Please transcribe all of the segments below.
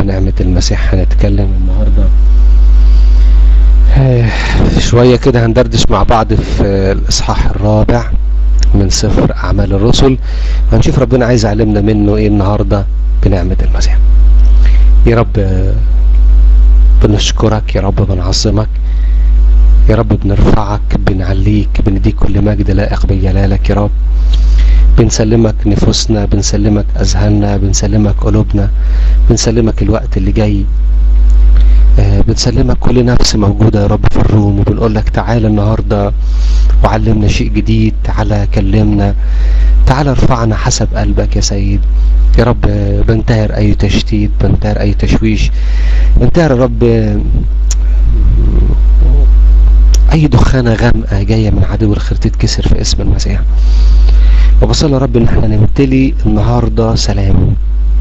بنعمة المسيح هنتكلم النهاردة شوية كده هندردش مع بعض في الإصحاح الرابع من سفر أعمال الرسل هنشوف ربنا عايز يعلمنا منه إيه النهاردة بنعمة المسيح يا رب بنشكرك يا رب بنعظمك يا رب بنرفعك بنعليك بنديك كل مجد لائق بجلالك يا رب بنسلمك نفوسنا بنسلمك أذهاننا بنسلمك قلوبنا بنسلمك الوقت اللي جاي بنسلمك كل نفس موجودة يا رب في الروم وبنقول لك تعالى النهاردة وعلمنا شيء جديد تعالى كلمنا تعالى ارفعنا حسب قلبك يا سيد يا رب بنتهر اي تشتيت بنتهر اي تشويش بنتهر يا رب اي دخانة غامقة جاية من عدو الخير تتكسر في اسم المسيح وبصلي يا رب ان احنا نمتلي النهاردة سلام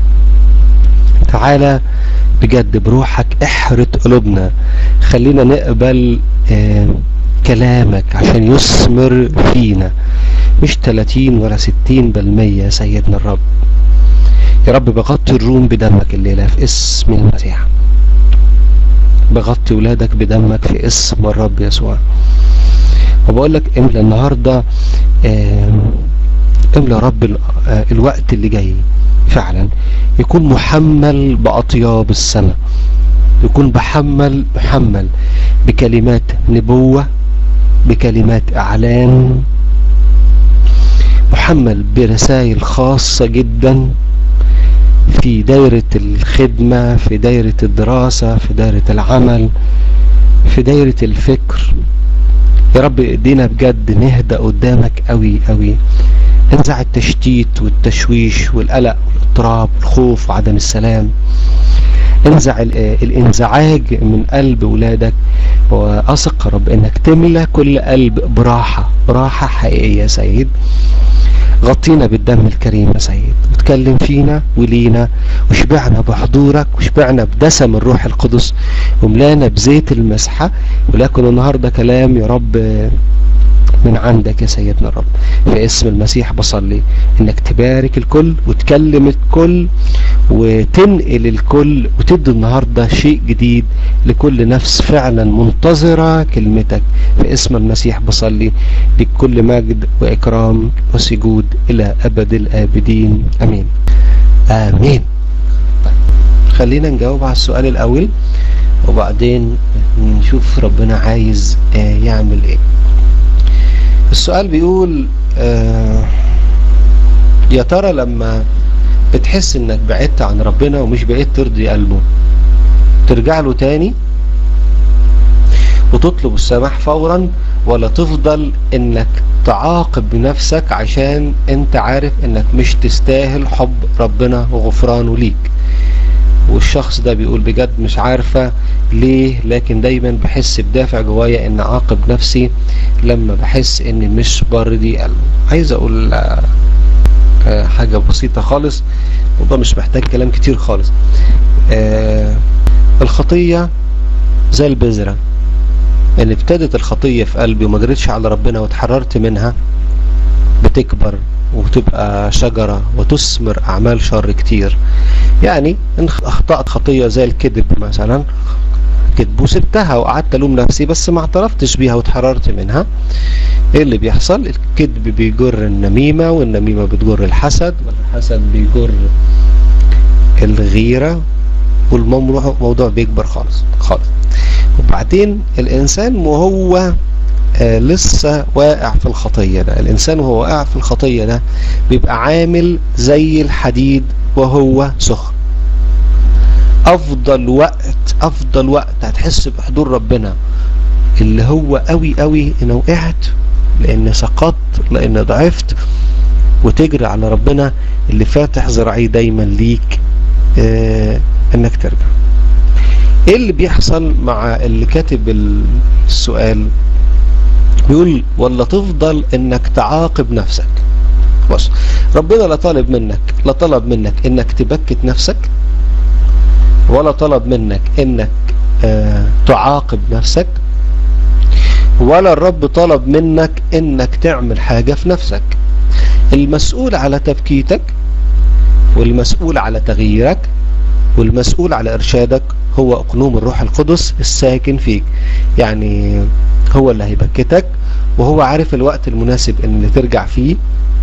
تعالى بجد بروحك احرت قلوبنا خلينا نقبل آه كلامك عشان يثمر فينا مش 30 ولا 60 بل 100 يا سيدنا الرب يا رب بغطي الروم بدمك الليلة في اسم المسيح بغطي ولادك بدمك في اسم الرب يسوع وبقول لك املى النهاردة آه املى رب الوقت اللي جاي فعلا يكون محمل بأطياب السماء يكون بحمل محمل بكلمات نبوة بكلمات اعلان محمل برسائل خاصة جدا في دايرة الخدمة في دايرة الدراسة في دايرة العمل في دايرة الفكر يا رب ايدينا بجد نهدى قدامك قوي قوي انزع التشتيت والتشويش والقلق والاضطراب والخوف وعدم السلام انزع الانزعاج من قلب ولادك واثق رب انك تملى كل قلب براحة براحة حقيقية يا سيد غطينا بالدم الكريم يا سيد وتكلم فينا ولينا وشبعنا بحضورك وشبعنا بدسم الروح القدس وملانا بزيت المسحة ولكن النهاردة كلام يا رب من عندك يا سيدنا الرب في اسم المسيح بصلي انك تبارك الكل وتكلم الكل وتنقل الكل وتدي النهاردة شيء جديد لكل نفس فعلا منتظرة كلمتك في اسم المسيح بصلي لك كل مجد وإكرام وسجود إلى أبد الآبدين أمين آمين طيب. خلينا نجاوب على السؤال الأول وبعدين نشوف ربنا عايز يعمل ايه السؤال بيقول آه يا ترى لما بتحس انك بعدت عن ربنا ومش بقيت ترضي قلبه ترجع له تاني وتطلب السماح فورا ولا تفضل انك تعاقب بنفسك عشان انت عارف انك مش تستاهل حب ربنا وغفرانه ليك والشخص ده بيقول بجد مش عارفة ليه لكن دايما بحس بدافع جوايا ان اعاقب نفسي لما بحس اني مش برضي قلبه عايز اقول حاجة بسيطة خالص وده مش محتاج كلام كتير خالص الخطية زي البذرة ان ابتدت الخطية في قلبي وما جريتش على ربنا واتحررت منها بتكبر وتبقى شجرة وتثمر أعمال شر كتير يعني إن أخطأت خطية زي الكذب مثلا كذب وسبتها وقعدت ألوم نفسي بس ما اعترفتش بيها واتحررت منها ايه اللي بيحصل الكذب بيجر النميمة والنميمة بتجر الحسد والحسد بيجر الغيرة والموضوع بيكبر خالص خالص وبعدين الإنسان وهو آه لسه واقع في الخطية ده الإنسان وهو واقع في الخطية ده بيبقى عامل زي الحديد وهو سخن أفضل وقت أفضل وقت هتحس بحضور ربنا اللي هو قوي قوي إن وقعت لأن سقطت لأن ضعفت وتجري على ربنا اللي فاتح ذراعيه دايما ليك آه انك ترجع ايه اللي بيحصل مع اللي كاتب السؤال بيقول ولا تفضل انك تعاقب نفسك بص ربنا لا طالب منك لا طلب منك انك تبكت نفسك ولا طلب منك انك آه تعاقب نفسك ولا الرب طلب منك انك تعمل حاجة في نفسك المسؤول على تبكيتك والمسؤول على تغييرك والمسؤول على ارشادك هو اقنوم الروح القدس الساكن فيك يعني هو اللي هيبكتك وهو عارف الوقت المناسب ان ترجع فيه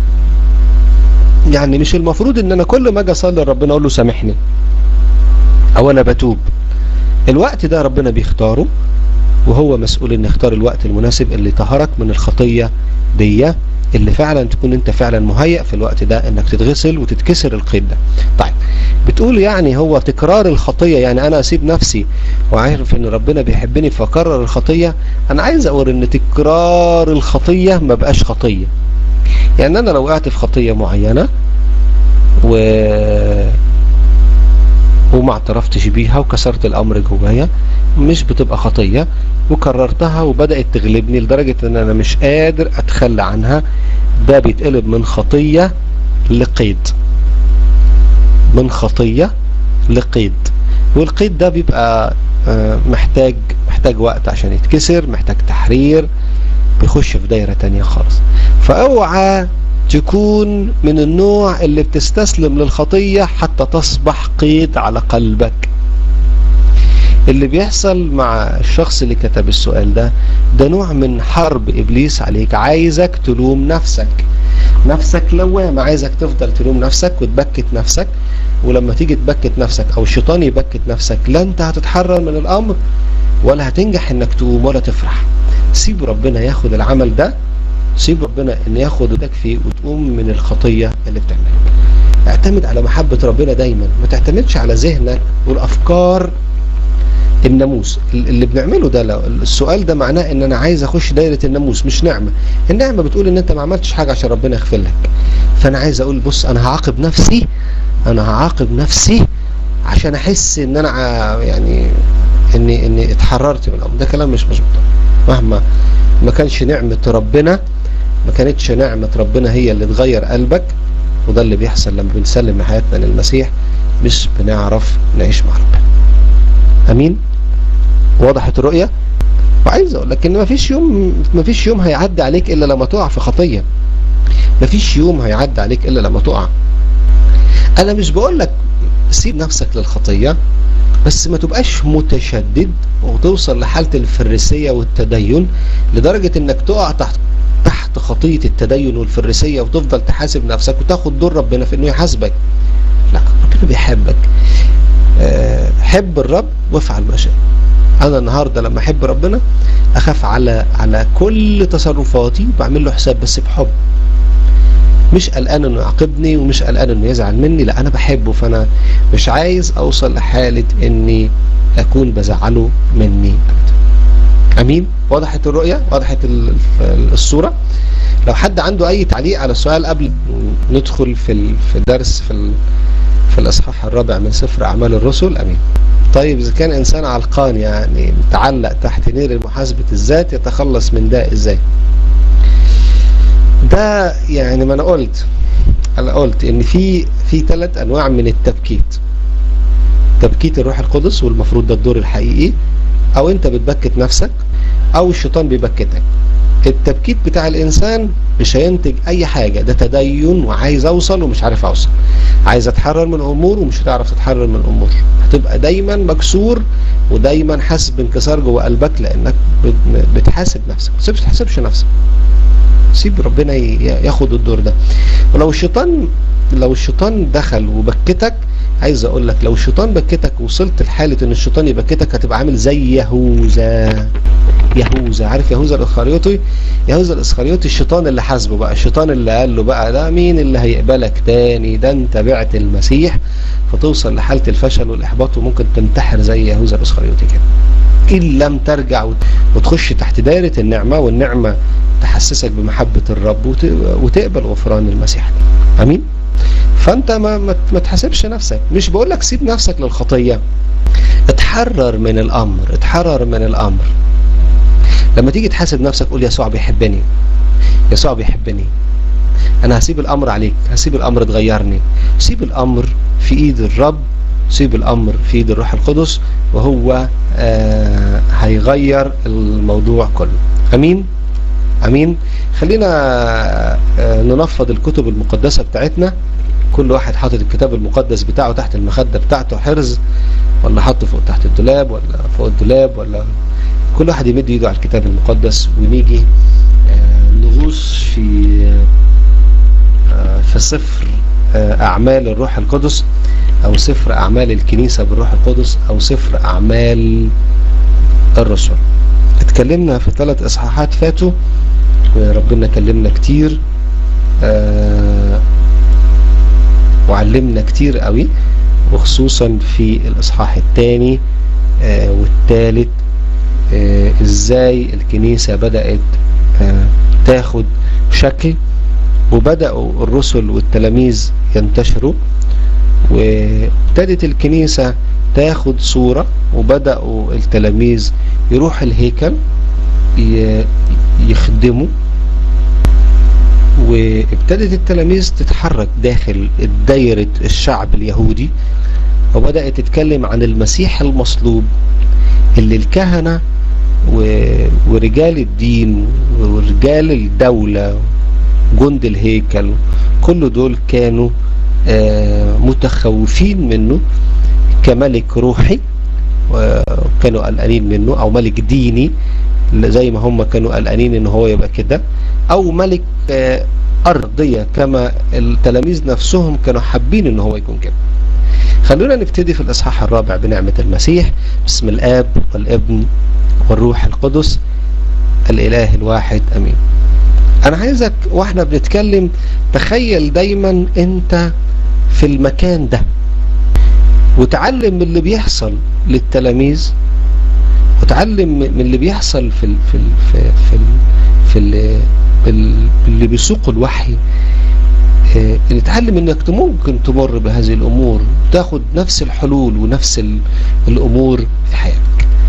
يعني مش المفروض ان انا كل ما اجي اصلي ربنا اقول له سامحني او انا بتوب الوقت ده ربنا بيختاره وهو مسؤول ان يختار الوقت المناسب اللي طهرك من الخطية دي اللي فعلا تكون انت فعلا مهيأ في الوقت ده انك تتغسل وتتكسر القيد ده طيب بتقول يعني هو تكرار الخطية يعني انا اسيب نفسي وعارف ان ربنا بيحبني فاكرر الخطية انا عايز اقول ان تكرار الخطية ما بقاش خطية يعني انا لو وقعت في خطية معينة و وما اعترفتش بيها وكسرت الامر جوايا مش بتبقى خطية وكررتها وبدأت تغلبني لدرجة ان انا مش قادر اتخلى عنها ده بيتقلب من خطية لقيد من خطية لقيد والقيد ده بيبقى محتاج محتاج وقت عشان يتكسر محتاج تحرير بيخش في دايرة تانية خالص فاوعى تكون من النوع اللي بتستسلم للخطية حتى تصبح قيد على قلبك اللي بيحصل مع الشخص اللي كتب السؤال ده ده نوع من حرب إبليس عليك عايزك تلوم نفسك نفسك لوامة عايزك تفضل تلوم نفسك وتبكت نفسك ولما تيجي تبكت نفسك او الشيطان يبكت نفسك لا انت هتتحرر من الامر ولا هتنجح انك تقوم ولا تفرح سيب ربنا ياخد العمل ده سيب ربنا ان ياخد ايدك فيه وتقوم من الخطية اللي بتعملها اعتمد على محبة ربنا دايما ما تعتمدش على ذهنك والافكار الناموس اللي بنعمله ده لو السؤال ده معناه ان انا عايز اخش دايرة الناموس مش نعمة النعمة بتقول ان انت ما عملتش حاجة عشان ربنا يغفر لك فانا عايز اقول بص انا هعاقب نفسي انا هعاقب نفسي عشان احس ان انا يعني اني اني اتحررت من الامر ده كلام مش مظبوط مهما ما كانش نعمة ربنا ما كانتش نعمة ربنا هي اللي تغير قلبك وده اللي بيحصل لما بنسلم حياتنا للمسيح مش بنعرف نعيش مع ربنا امين وضحت الرؤية وعايز اقول لك ان مفيش يوم مفيش يوم هيعدي عليك الا لما تقع في خطية مفيش يوم هيعدي عليك الا لما تقع انا مش بقول لك سيب نفسك للخطية بس ما تبقاش متشدد وتوصل لحالة الفريسية والتدين لدرجة انك تقع تحت تحت خطية التدين والفريسية وتفضل تحاسب نفسك وتاخد دور ربنا في انه يحاسبك لا ربنا بيحبك حب الرب وافعل ما شاء انا النهاردة لما احب ربنا اخاف على على كل تصرفاتي بعمل له حساب بس بحب مش قلقان انه يعاقبني ومش قلقان انه يزعل مني لا انا بحبه فانا مش عايز اوصل لحالة اني اكون بزعله مني ابدا امين وضحت الرؤية وضحت الصورة لو حد عنده اي تعليق على السؤال قبل ندخل في في الدرس في في الاصحاح الرابع من سفر اعمال الرسل امين طيب اذا كان انسان علقان يعني متعلق تحت نير محاسبة الذات يتخلص من ده ازاي ده يعني ما انا قلت انا قلت ان في في ثلاث انواع من التبكيت تبكيت الروح القدس والمفروض ده الدور الحقيقي او انت بتبكت نفسك او الشيطان بيبكتك التبكيت بتاع الانسان مش هينتج اي حاجة ده تدين وعايز اوصل ومش عارف اوصل عايز اتحرر من امور ومش هتعرف تتحرر من امور هتبقى دايما مكسور ودايما حاسس بانكسار جوه قلبك لانك بتحاسب نفسك ما تحاسبش نفسك سيب ربنا ياخد الدور ده ولو الشيطان لو الشيطان دخل وبكتك عايز اقول لك لو الشيطان بكتك وصلت لحالة ان الشيطان يبكتك هتبقى عامل زي يهوذا يهوذا عارف يهوذا الاسخريوطي يهوذا الاسخريوطي الشيطان اللي حاسبه بقى الشيطان اللي قال له بقى ده مين اللي هيقبلك تاني ده انت بعت المسيح فتوصل لحالة الفشل والاحباط وممكن تنتحر زي يهوذا الاسخريوطي كده ان لم ترجع وتخش تحت دايرة النعمة والنعمة تحسسك بمحبة الرب وتقبل غفران المسيح امين فانت ما, ما, ما تحاسبش نفسك مش بقول لك سيب نفسك للخطية اتحرر من الامر اتحرر من الامر لما تيجي تحاسب نفسك قول يسوع بيحبني يسوع بيحبني انا هسيب الامر عليك هسيب الامر تغيرني سيب الامر في ايد الرب سيب الامر في ايد الروح القدس وهو آه هيغير الموضوع كله امين امين خلينا ننفض الكتب المقدسة بتاعتنا كل واحد حاطط الكتاب المقدس بتاعه تحت المخدة بتاعته حرز ولا حاطه فوق تحت الدولاب ولا فوق الدولاب ولا كل واحد يمد ايده على الكتاب المقدس ونيجي نغوص في في سفر أعمال الروح القدس أو سفر أعمال الكنيسة بالروح القدس أو سفر أعمال الرسل اتكلمنا في ثلاث إصحاحات فاتوا وربنا كلمنا كتير وعلمنا كتير قوي وخصوصا في الإصحاح الثاني والثالث ازاي الكنيسة بدأت تاخد شكل وبدأوا الرسل والتلاميذ ينتشروا وابتدت الكنيسة تاخد صورة وبدأوا التلاميذ يروح الهيكل يخدموا وابتدت التلاميذ تتحرك داخل دايرة الشعب اليهودي وبدأت تتكلم عن المسيح المصلوب اللي الكهنة ورجال الدين ورجال الدولة جند الهيكل كل دول كانوا متخوفين منه كملك روحي وكانوا قلقانين منه او ملك ديني زي ما هم كانوا قلقانين ان هو يبقى كده او ملك ارضية كما التلاميذ نفسهم كانوا حابين ان هو يكون كده خلونا نبتدي في الاصحاح الرابع بنعمة المسيح باسم الاب والابن والروح القدس الاله الواحد امين انا عايزك واحنا بنتكلم تخيل دايما انت في المكان ده وتعلم من اللي بيحصل للتلاميذ وتعلم من اللي بيحصل في ال في ال في ال في ال في ال اللي بيسوق الوحي اه نتعلم انك ممكن تمر بهذه الامور تاخد نفس الحلول ونفس الامور في حياتك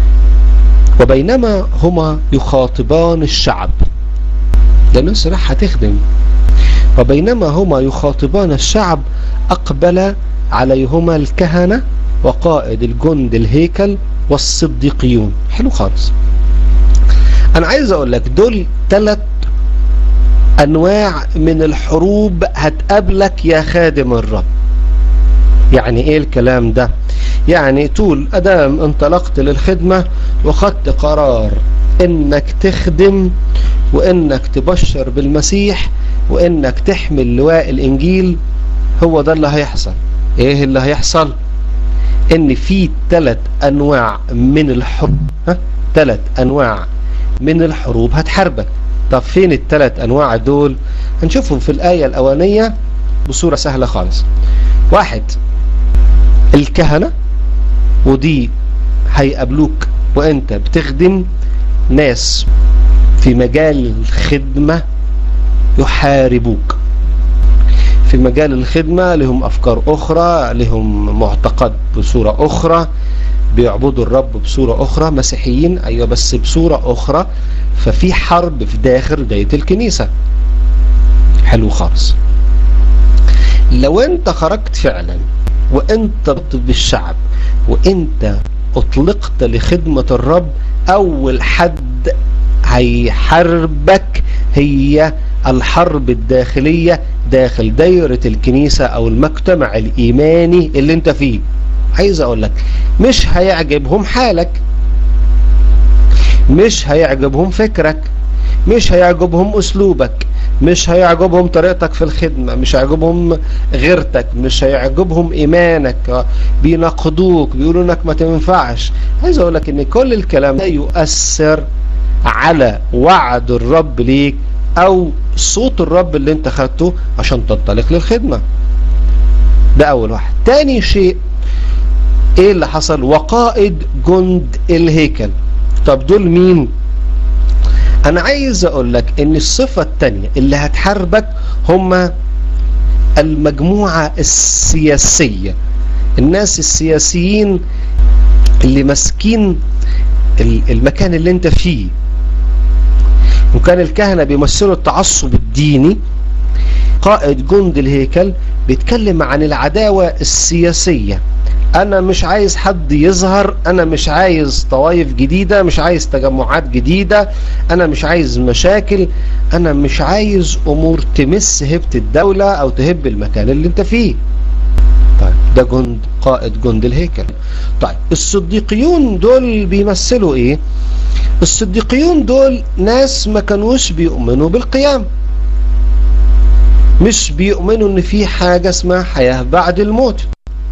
وبينما هما يخاطبان الشعب ده الناس راح هتخدم وبينما هما يخاطبان الشعب أقبل عليهما الكهنة وقائد الجند الهيكل والصديقيون حلو خالص أنا عايز أقول لك دول ثلاث أنواع من الحروب هتقابلك يا خادم الرب يعني إيه الكلام ده يعني طول أدام انطلقت للخدمة وخدت قرار إنك تخدم وإنك تبشر بالمسيح وإنك تحمل لواء الإنجيل هو ده اللي هيحصل إيه اللي هيحصل إن في ثلاث أنواع من الحروب ها ثلاث أنواع من الحروب هتحاربك طب فين الثلاث أنواع دول هنشوفهم في الآية الأولانية بصورة سهلة خالص واحد الكهنة ودي هيقابلوك وانت بتخدم ناس في مجال الخدمة يحاربوك في مجال الخدمة لهم أفكار أخرى لهم معتقد بصورة أخرى بيعبدوا الرب بصورة أخرى مسيحيين أيوة بس بصورة أخرى ففي حرب في داخل داية الكنيسة حلو خالص لو انت خرجت فعلا وانت بالشعب وانت اطلقت لخدمة الرب اول حد هيحاربك هي الحرب الداخلية داخل دايرة الكنيسة او المجتمع الايماني اللي انت فيه عايز اقول لك مش هيعجبهم حالك مش هيعجبهم فكرك مش هيعجبهم اسلوبك مش هيعجبهم طريقتك في الخدمة مش هيعجبهم غيرتك مش هيعجبهم ايمانك بينقدوك بيقولوا انك ما تنفعش عايز اقول لك ان كل الكلام ده يؤثر على وعد الرب ليك او صوت الرب اللي انت خدته عشان تنطلق للخدمة ده اول واحد تاني شيء ايه اللي حصل وقائد جند الهيكل طب دول مين انا عايز اقول لك ان الصفة التانية اللي هتحاربك هما المجموعة السياسية الناس السياسيين اللي ماسكين المكان اللي انت فيه وكان الكهنة بيمثلوا التعصب الديني قائد جند الهيكل بيتكلم عن العداوة السياسية انا مش عايز حد يظهر انا مش عايز طوائف جديدة مش عايز تجمعات جديدة انا مش عايز مشاكل انا مش عايز امور تمس هبة الدولة او تهب المكان اللي انت فيه طيب ده جند قائد جند الهيكل طيب الصديقيون دول بيمثلوا ايه الصديقيون دول ناس ما كانوش بيؤمنوا بالقيام مش بيؤمنوا ان في حاجة اسمها حياة بعد الموت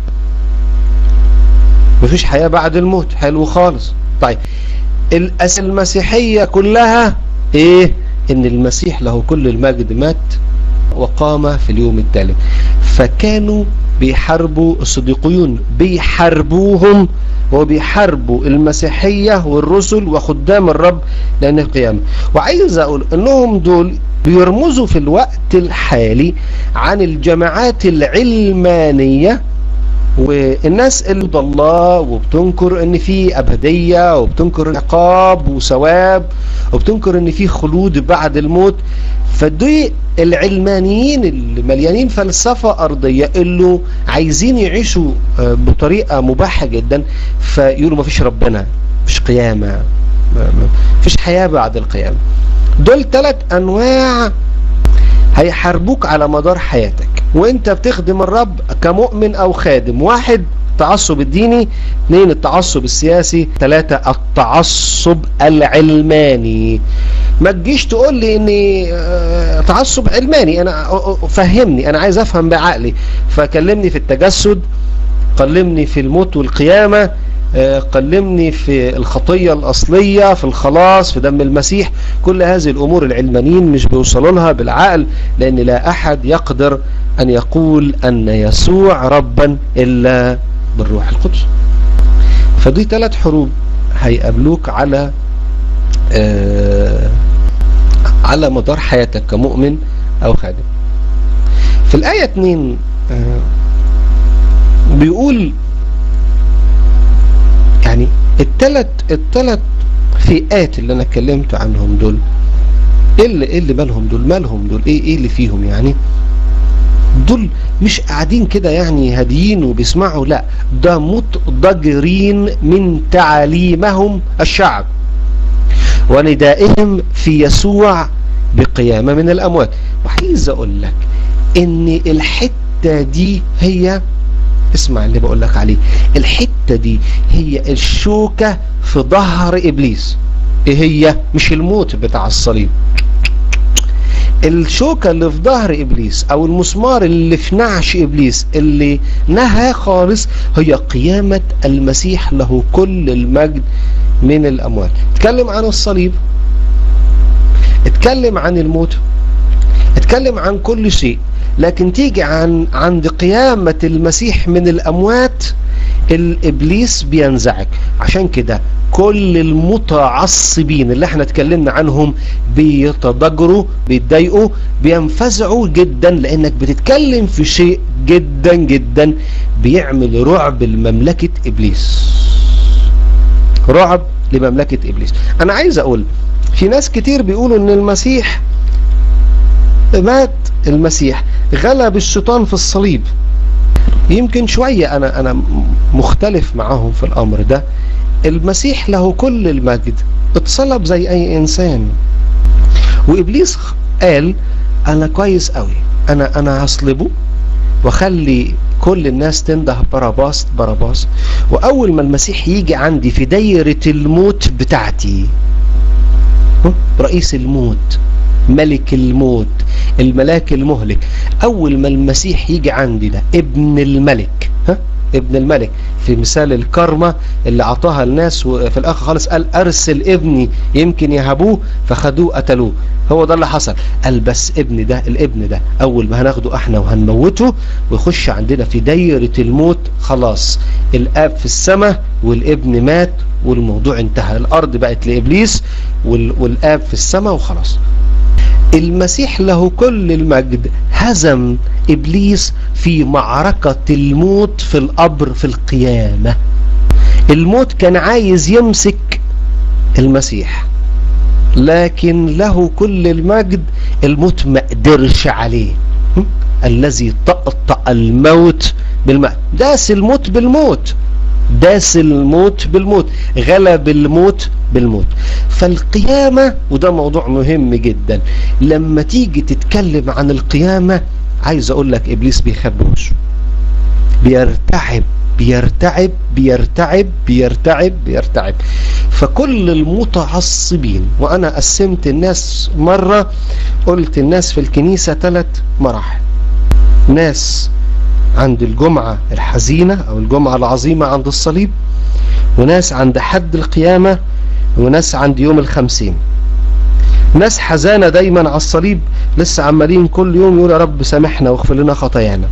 مفيش حياة بعد الموت حلو خالص طيب الأس المسيحية كلها ايه ان المسيح له كل المجد مات وقام في اليوم التالي فكانوا بيحاربوا الصديقيون بيحاربوهم وبيحاربوا المسيحية والرسل وخدام الرب لأن القيامة وعايز أقول أنهم دول بيرمزوا في الوقت الحالي عن الجماعات العلمانية والناس اللي ضد الله وبتنكر ان في ابديه وبتنكر عقاب وثواب وبتنكر ان في خلود بعد الموت فدي العلمانيين اللي مليانين فلسفه ارضيه اللي عايزين يعيشوا بطريقه مباحه جدا فيقولوا ما فيش ربنا مفيش قيامه مفيش حياه بعد القيامه دول ثلاث انواع هيحاربوك على مدار حياتك وانت بتخدم الرب كمؤمن او خادم واحد التعصب الديني اثنين التعصب السياسي ثلاثة التعصب العلماني ما تجيش تقول لي اني تعصب علماني انا فهمني انا عايز افهم بعقلي فكلمني في التجسد كلمني في الموت والقيامة قلمني في الخطية الأصلية في الخلاص في دم المسيح كل هذه الأمور العلمانيين مش بيوصلوا لها بالعقل لأن لا أحد يقدر أن يقول أن يسوع ربا إلا بالروح القدس فدي ثلاث حروب هيقابلوك على آه على مدار حياتك كمؤمن أو خادم في الآية 2 آه بيقول يعني الثلاث الثلاث فئات اللي انا اتكلمت عنهم دول ايه اللي ايه اللي مالهم دول مالهم دول ايه ايه اللي فيهم يعني دول مش قاعدين كده يعني هاديين وبيسمعوا لا ده متضجرين من تعاليمهم الشعب وندائهم في يسوع بقيامة من الأموات وعايز أقول لك إن الحتة دي هي اسمع اللي بقول لك عليه الحتة دي هي الشوكة في ظهر إبليس إيه هي مش الموت بتاع الصليب الشوكة اللي في ظهر إبليس أو المسمار اللي في نعش إبليس اللي نهى خالص هي قيامة المسيح له كل المجد من الأموات اتكلم عن الصليب اتكلم عن الموت اتكلم عن كل شيء لكن تيجي عن عند قيامة المسيح من الأموات الإبليس بينزعج عشان كده كل المتعصبين اللي احنا اتكلمنا عنهم بيتضجروا بيتضايقوا بينفزعوا جدا لانك بتتكلم في شيء جدا جدا بيعمل رعب لمملكة ابليس رعب لمملكة ابليس انا عايز اقول في ناس كتير بيقولوا ان المسيح مات المسيح غلب الشيطان في الصليب يمكن شوية أنا أنا مختلف معهم في الأمر ده المسيح له كل المجد اتصلب زي أي إنسان وإبليس قال أنا كويس قوي أنا أنا هصلبه وخلي كل الناس تنده باراباس باراباس وأول ما المسيح يجي عندي في دايرة الموت بتاعتي رئيس الموت ملك الموت الملاك المهلك اول ما المسيح يجي عندي ده ابن الملك ها ابن الملك في مثال الكرمة اللي عطاها الناس وفي الاخر خالص قال ارسل ابني يمكن يهبوه فخدوه قتلوه هو ده اللي حصل قال بس ابن ده الابن ده اول ما هناخده احنا وهنموته ويخش عندنا في دايرة الموت خلاص الاب في السماء والابن مات والموضوع انتهى الارض بقت لابليس والاب في السماء وخلاص المسيح له كل المجد هزم إبليس في معركة الموت في القبر في القيامة الموت كان عايز يمسك المسيح لكن له كل المجد الموت ما قدرش عليه الذي طقطق الموت بالماء داس الموت بالموت داس الموت بالموت غلب الموت بالموت فالقيامة وده موضوع مهم جدا لما تيجي تتكلم عن القيامة عايز اقول لك ابليس بيخبي وشه بيرتعب بيرتعب بيرتعب بيرتعب بيرتعب فكل المتعصبين وانا قسمت الناس مرة قلت الناس في الكنيسة ثلاث مراحل ناس عند الجمعة الحزينة او الجمعة العظيمة عند الصليب وناس عند حد القيامة وناس عند يوم الخمسين ناس حزانة دايما على الصليب لسه عمالين كل يوم يقول يا رب سامحنا واغفر لنا خطايانا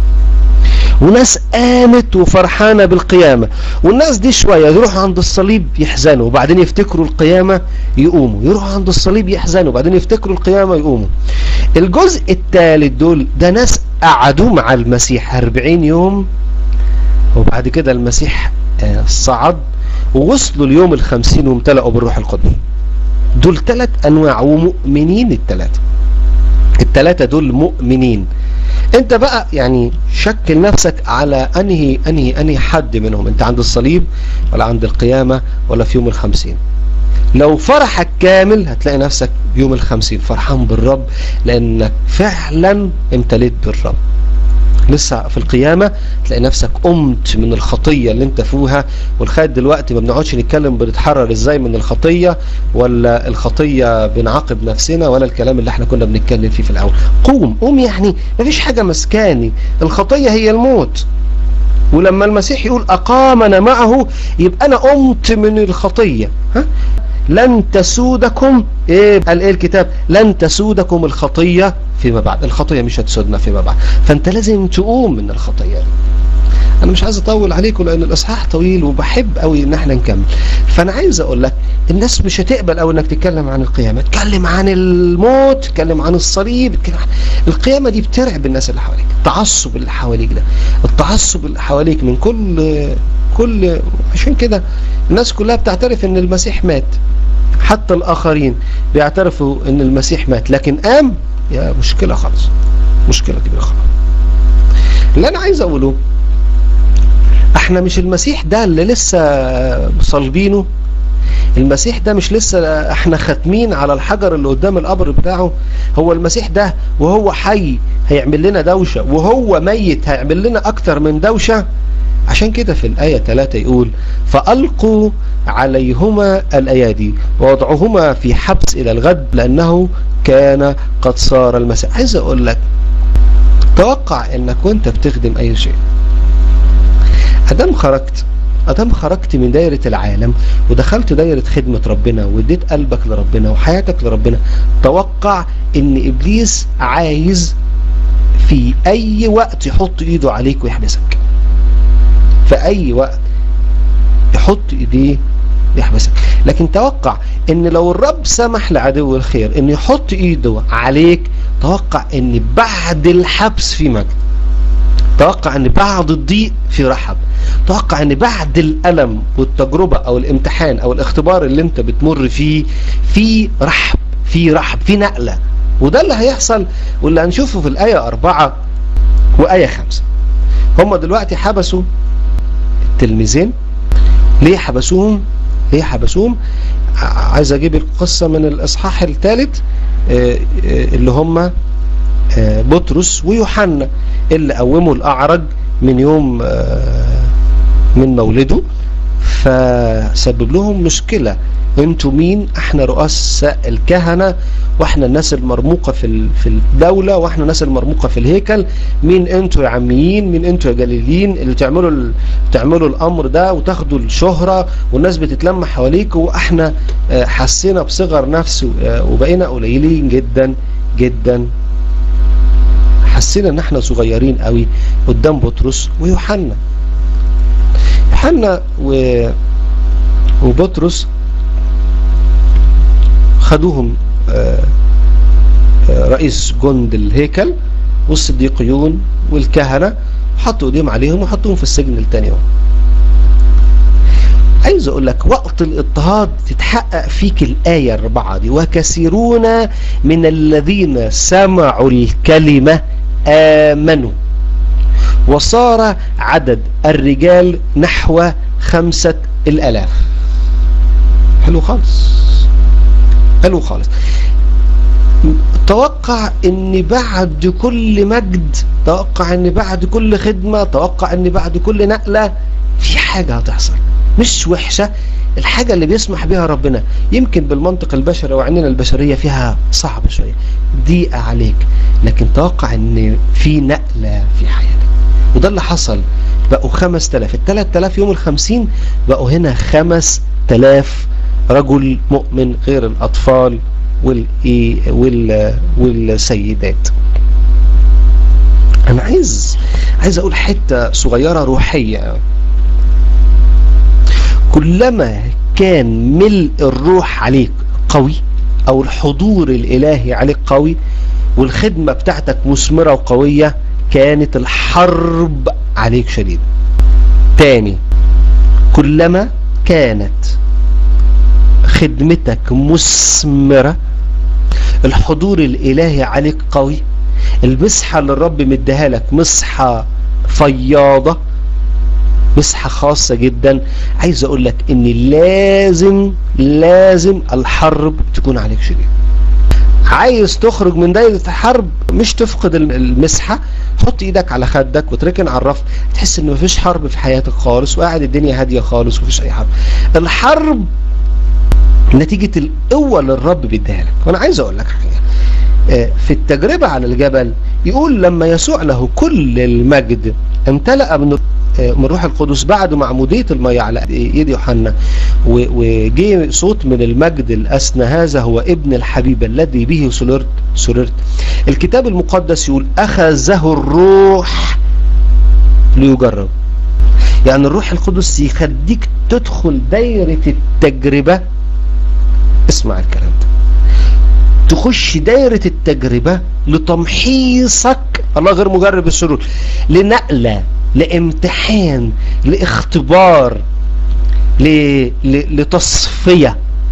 وناس قامت وفرحانة بالقيامة والناس دي شوية يروحوا عند الصليب يحزنوا وبعدين يفتكروا القيامة يقوموا يروحوا عند الصليب يحزنوا وبعدين يفتكروا القيامة يقوموا الجزء الثالث دول ده ناس قعدوا مع المسيح 40 يوم وبعد كده المسيح صعد ووصلوا اليوم الخمسين وامتلأوا بالروح القدس دول ثلاث انواع ومؤمنين الثلاثة الثلاثة دول مؤمنين انت بقى يعني شكل نفسك على انهي انهي انهي حد منهم انت عند الصليب ولا عند القيامة ولا في يوم الخمسين لو فرحك كامل هتلاقي نفسك يوم الخمسين فرحان بالرب لانك فعلا امتليت بالرب لسه في القيامة تلاقي نفسك قمت من الخطية اللي انت فيها ولغاية دلوقتي ما بنقعدش نتكلم بنتحرر ازاي من الخطية ولا الخطية بنعاقب نفسنا ولا الكلام اللي احنا كنا بنتكلم فيه في الاول قوم قوم يعني ما فيش حاجة مسكاني الخطية هي الموت ولما المسيح يقول أقامنا معه يبقى أنا قمت من الخطية ها؟ لن تسودكم ايه قال ايه الكتاب لن تسودكم الخطية فيما بعد الخطية مش هتسودنا فيما بعد فانت لازم تقوم من الخطية دي انا مش عايز اطول عليكم لان الاصحاح طويل وبحب قوي ان احنا نكمل فانا عايز اقول لك الناس مش هتقبل قوي انك تتكلم عن القيامة تتكلم عن الموت تتكلم عن الصليب تتكلم عن القيامة دي بترعب الناس اللي حواليك التعصب اللي حواليك ده التعصب اللي حواليك من كل كل عشان كده الناس كلها بتعترف ان المسيح مات حتى الاخرين بيعترفوا ان المسيح مات لكن قام يا مشكلة خالص مشكلة كبيرة خالص اللي انا عايز اقوله احنا مش المسيح ده اللي لسه صلبينه المسيح ده مش لسه احنا ختمين على الحجر اللي قدام القبر بتاعه هو المسيح ده وهو حي هيعمل لنا دوشة وهو ميت هيعمل لنا اكتر من دوشة عشان كده في الآية 3 يقول فألقوا عليهما الأيادي ووضعهما في حبس إلى الغد لأنه كان قد صار المسيح عايز أقول لك توقع أنك وانت بتخدم أي شيء أدام خرجت أدام خرجت من دايرة العالم ودخلت دايرة خدمة ربنا واديت قلبك لربنا وحياتك لربنا توقع ان إبليس عايز في أي وقت يحط إيده عليك ويحبسك في أي وقت يحط إيديه يحبسك لكن توقع ان لو الرب سمح لعدو الخير ان يحط ايده عليك توقع ان بعد الحبس في مجد توقع ان بعد الضيق في رحب توقع ان بعد الألم والتجربة او الامتحان او الاختبار اللي انت بتمر فيه في رحب في رحب في نقلة وده اللي هيحصل واللي هنشوفه في الآية أربعة وآية خمسة هم دلوقتي حبسوا التلميذين ليه حبسوهم ليه حبسوهم عايز اجيب القصة من الاصحاح الثالث اللي هم بطرس ويوحنا اللي قوموا الاعرج من يوم من مولده فسبب لهم مشكلة انتوا مين احنا رؤساء الكهنة واحنا الناس المرموقة في في الدولة واحنا الناس المرموقة في الهيكل مين انتوا يا عميين مين انتوا يا جليليين اللي تعملوا ال... تعملوا الامر ده وتاخدوا الشهرة والناس بتتلم حواليكوا واحنا حسينا بصغر نفس وبقينا قليلين جدا جدا حسينا ان احنا صغيرين قوي قدام بطرس ويوحنا يوحنا و... وبطرس خدوهم رئيس جند الهيكل والصديقيون والكهنة حطوا ايديهم عليهم وحطوهم في السجن التاني يوم عايز اقول لك وقت الاضطهاد تتحقق فيك الآية الرابعة دي وكثيرون من الذين سمعوا الكلمة آمنوا وصار عدد الرجال نحو خمسة الألاف حلو خالص حلو خالص توقع ان بعد كل مجد توقع ان بعد كل خدمة توقع ان بعد كل نقلة في حاجة هتحصل مش وحشة الحاجة اللي بيسمح بها ربنا يمكن بالمنطق البشري وعنينا البشرية فيها صعب شوية ضيقة عليك لكن توقع ان في نقلة في حياتك وده اللي حصل بقوا خمس تلاف التلات تلاف يوم الخمسين بقوا هنا خمس تلاف رجل مؤمن غير الأطفال وال والسيدات أنا عايز عايز أقول حتة صغيرة روحية كلما كان ملء الروح عليك قوي أو الحضور الإلهي عليك قوي والخدمة بتاعتك مثمرة وقوية كانت الحرب عليك شديدة تاني كلما كانت خدمتك مثمرة الحضور الإلهي عليك قوي المسحة اللي الرب مديها لك مسحة فياضة مسحة خاصة جدا عايز اقول لك ان لازم لازم الحرب تكون عليك شديد عايز تخرج من دايرة الحرب مش تفقد المسحة حط ايدك على خدك وتركن على الرف تحس ان مفيش حرب في حياتك خالص وقاعد الدنيا هادية خالص ومفيش اي حرب الحرب نتيجة القوة اللي الرب بيديها لك وانا عايز اقول لك حاجة في التجربة على الجبل يقول لما يسوع له كل المجد امتلأ من من روح القدس بعد معمودية المية على يد يوحنا وجي صوت من المجد الأسنى هذا هو ابن الحبيب الذي به سررت سررت الكتاب المقدس يقول أخذه الروح ليجرب يعني الروح القدس يخليك تدخل دايرة التجربة اسمع الكلام ده تخش دايرة التجربة لتمحيصك الله غير مجرب السرور لنقلة لامتحان لاختبار ل... ل... لتصفية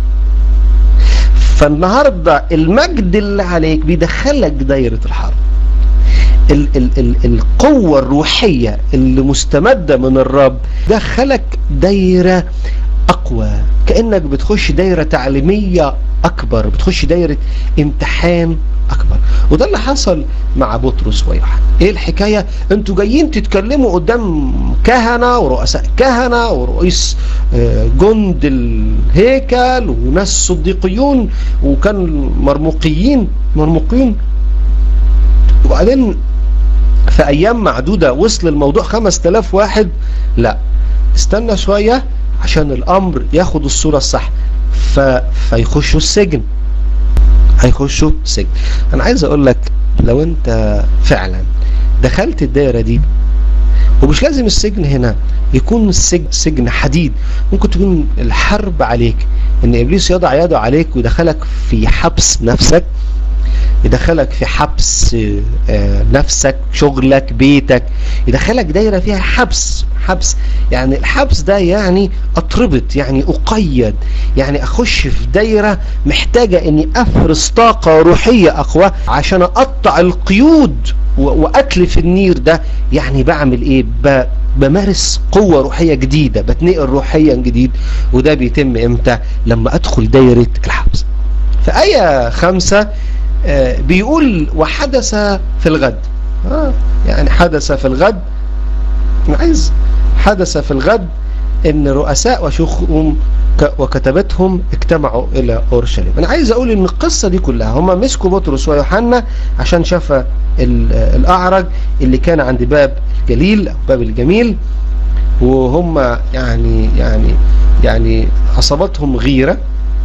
فالنهاردة المجد اللي عليك بيدخلك دايرة الحرب ال ال ال القوة الروحية اللي مستمدة من الرب دخلك دايرة أقوى كأنك بتخش دايرة تعليمية أكبر بتخش دايرة امتحان أكبر وده اللي حصل مع بطرس ويوحنا ايه الحكاية انتوا جايين تتكلموا قدام كهنة ورؤساء كهنة ورئيس جند الهيكل وناس صديقيون وكان مرموقيين مرموقين وبعدين في ايام معدودة وصل الموضوع خمس تلاف واحد لا استنى شوية عشان الامر ياخد الصورة الصح ف... فيخشوا السجن هيخشوا السجن انا عايز اقول لك لو انت فعلا دخلت الدائرة دي ومش لازم السجن هنا يكون السجن سجن حديد ممكن تكون الحرب عليك ان ابليس يضع يده عليك ويدخلك في حبس نفسك يدخلك في حبس نفسك شغلك بيتك يدخلك دايرة فيها حبس حبس يعني الحبس ده يعني اتربط يعني اقيد يعني اخش في دايرة محتاجة اني افرز طاقة روحية اقوى عشان اقطع القيود واتلف النير ده يعني بعمل ايه بمارس قوة روحية جديدة بتنقل روحيا جديد وده بيتم امتى لما ادخل دايرة الحبس في آية خمسة بيقول وحدث في الغد يعني حدث في الغد أنا عايز حدث في الغد ان رؤساء وشيوخهم وكتبتهم اجتمعوا الى اورشليم انا عايز اقول ان القصة دي كلها هم مسكوا بطرس ويوحنا عشان شاف الاعرج اللي كان عند باب الجليل او باب الجميل وهم يعني يعني يعني اصابتهم غيرة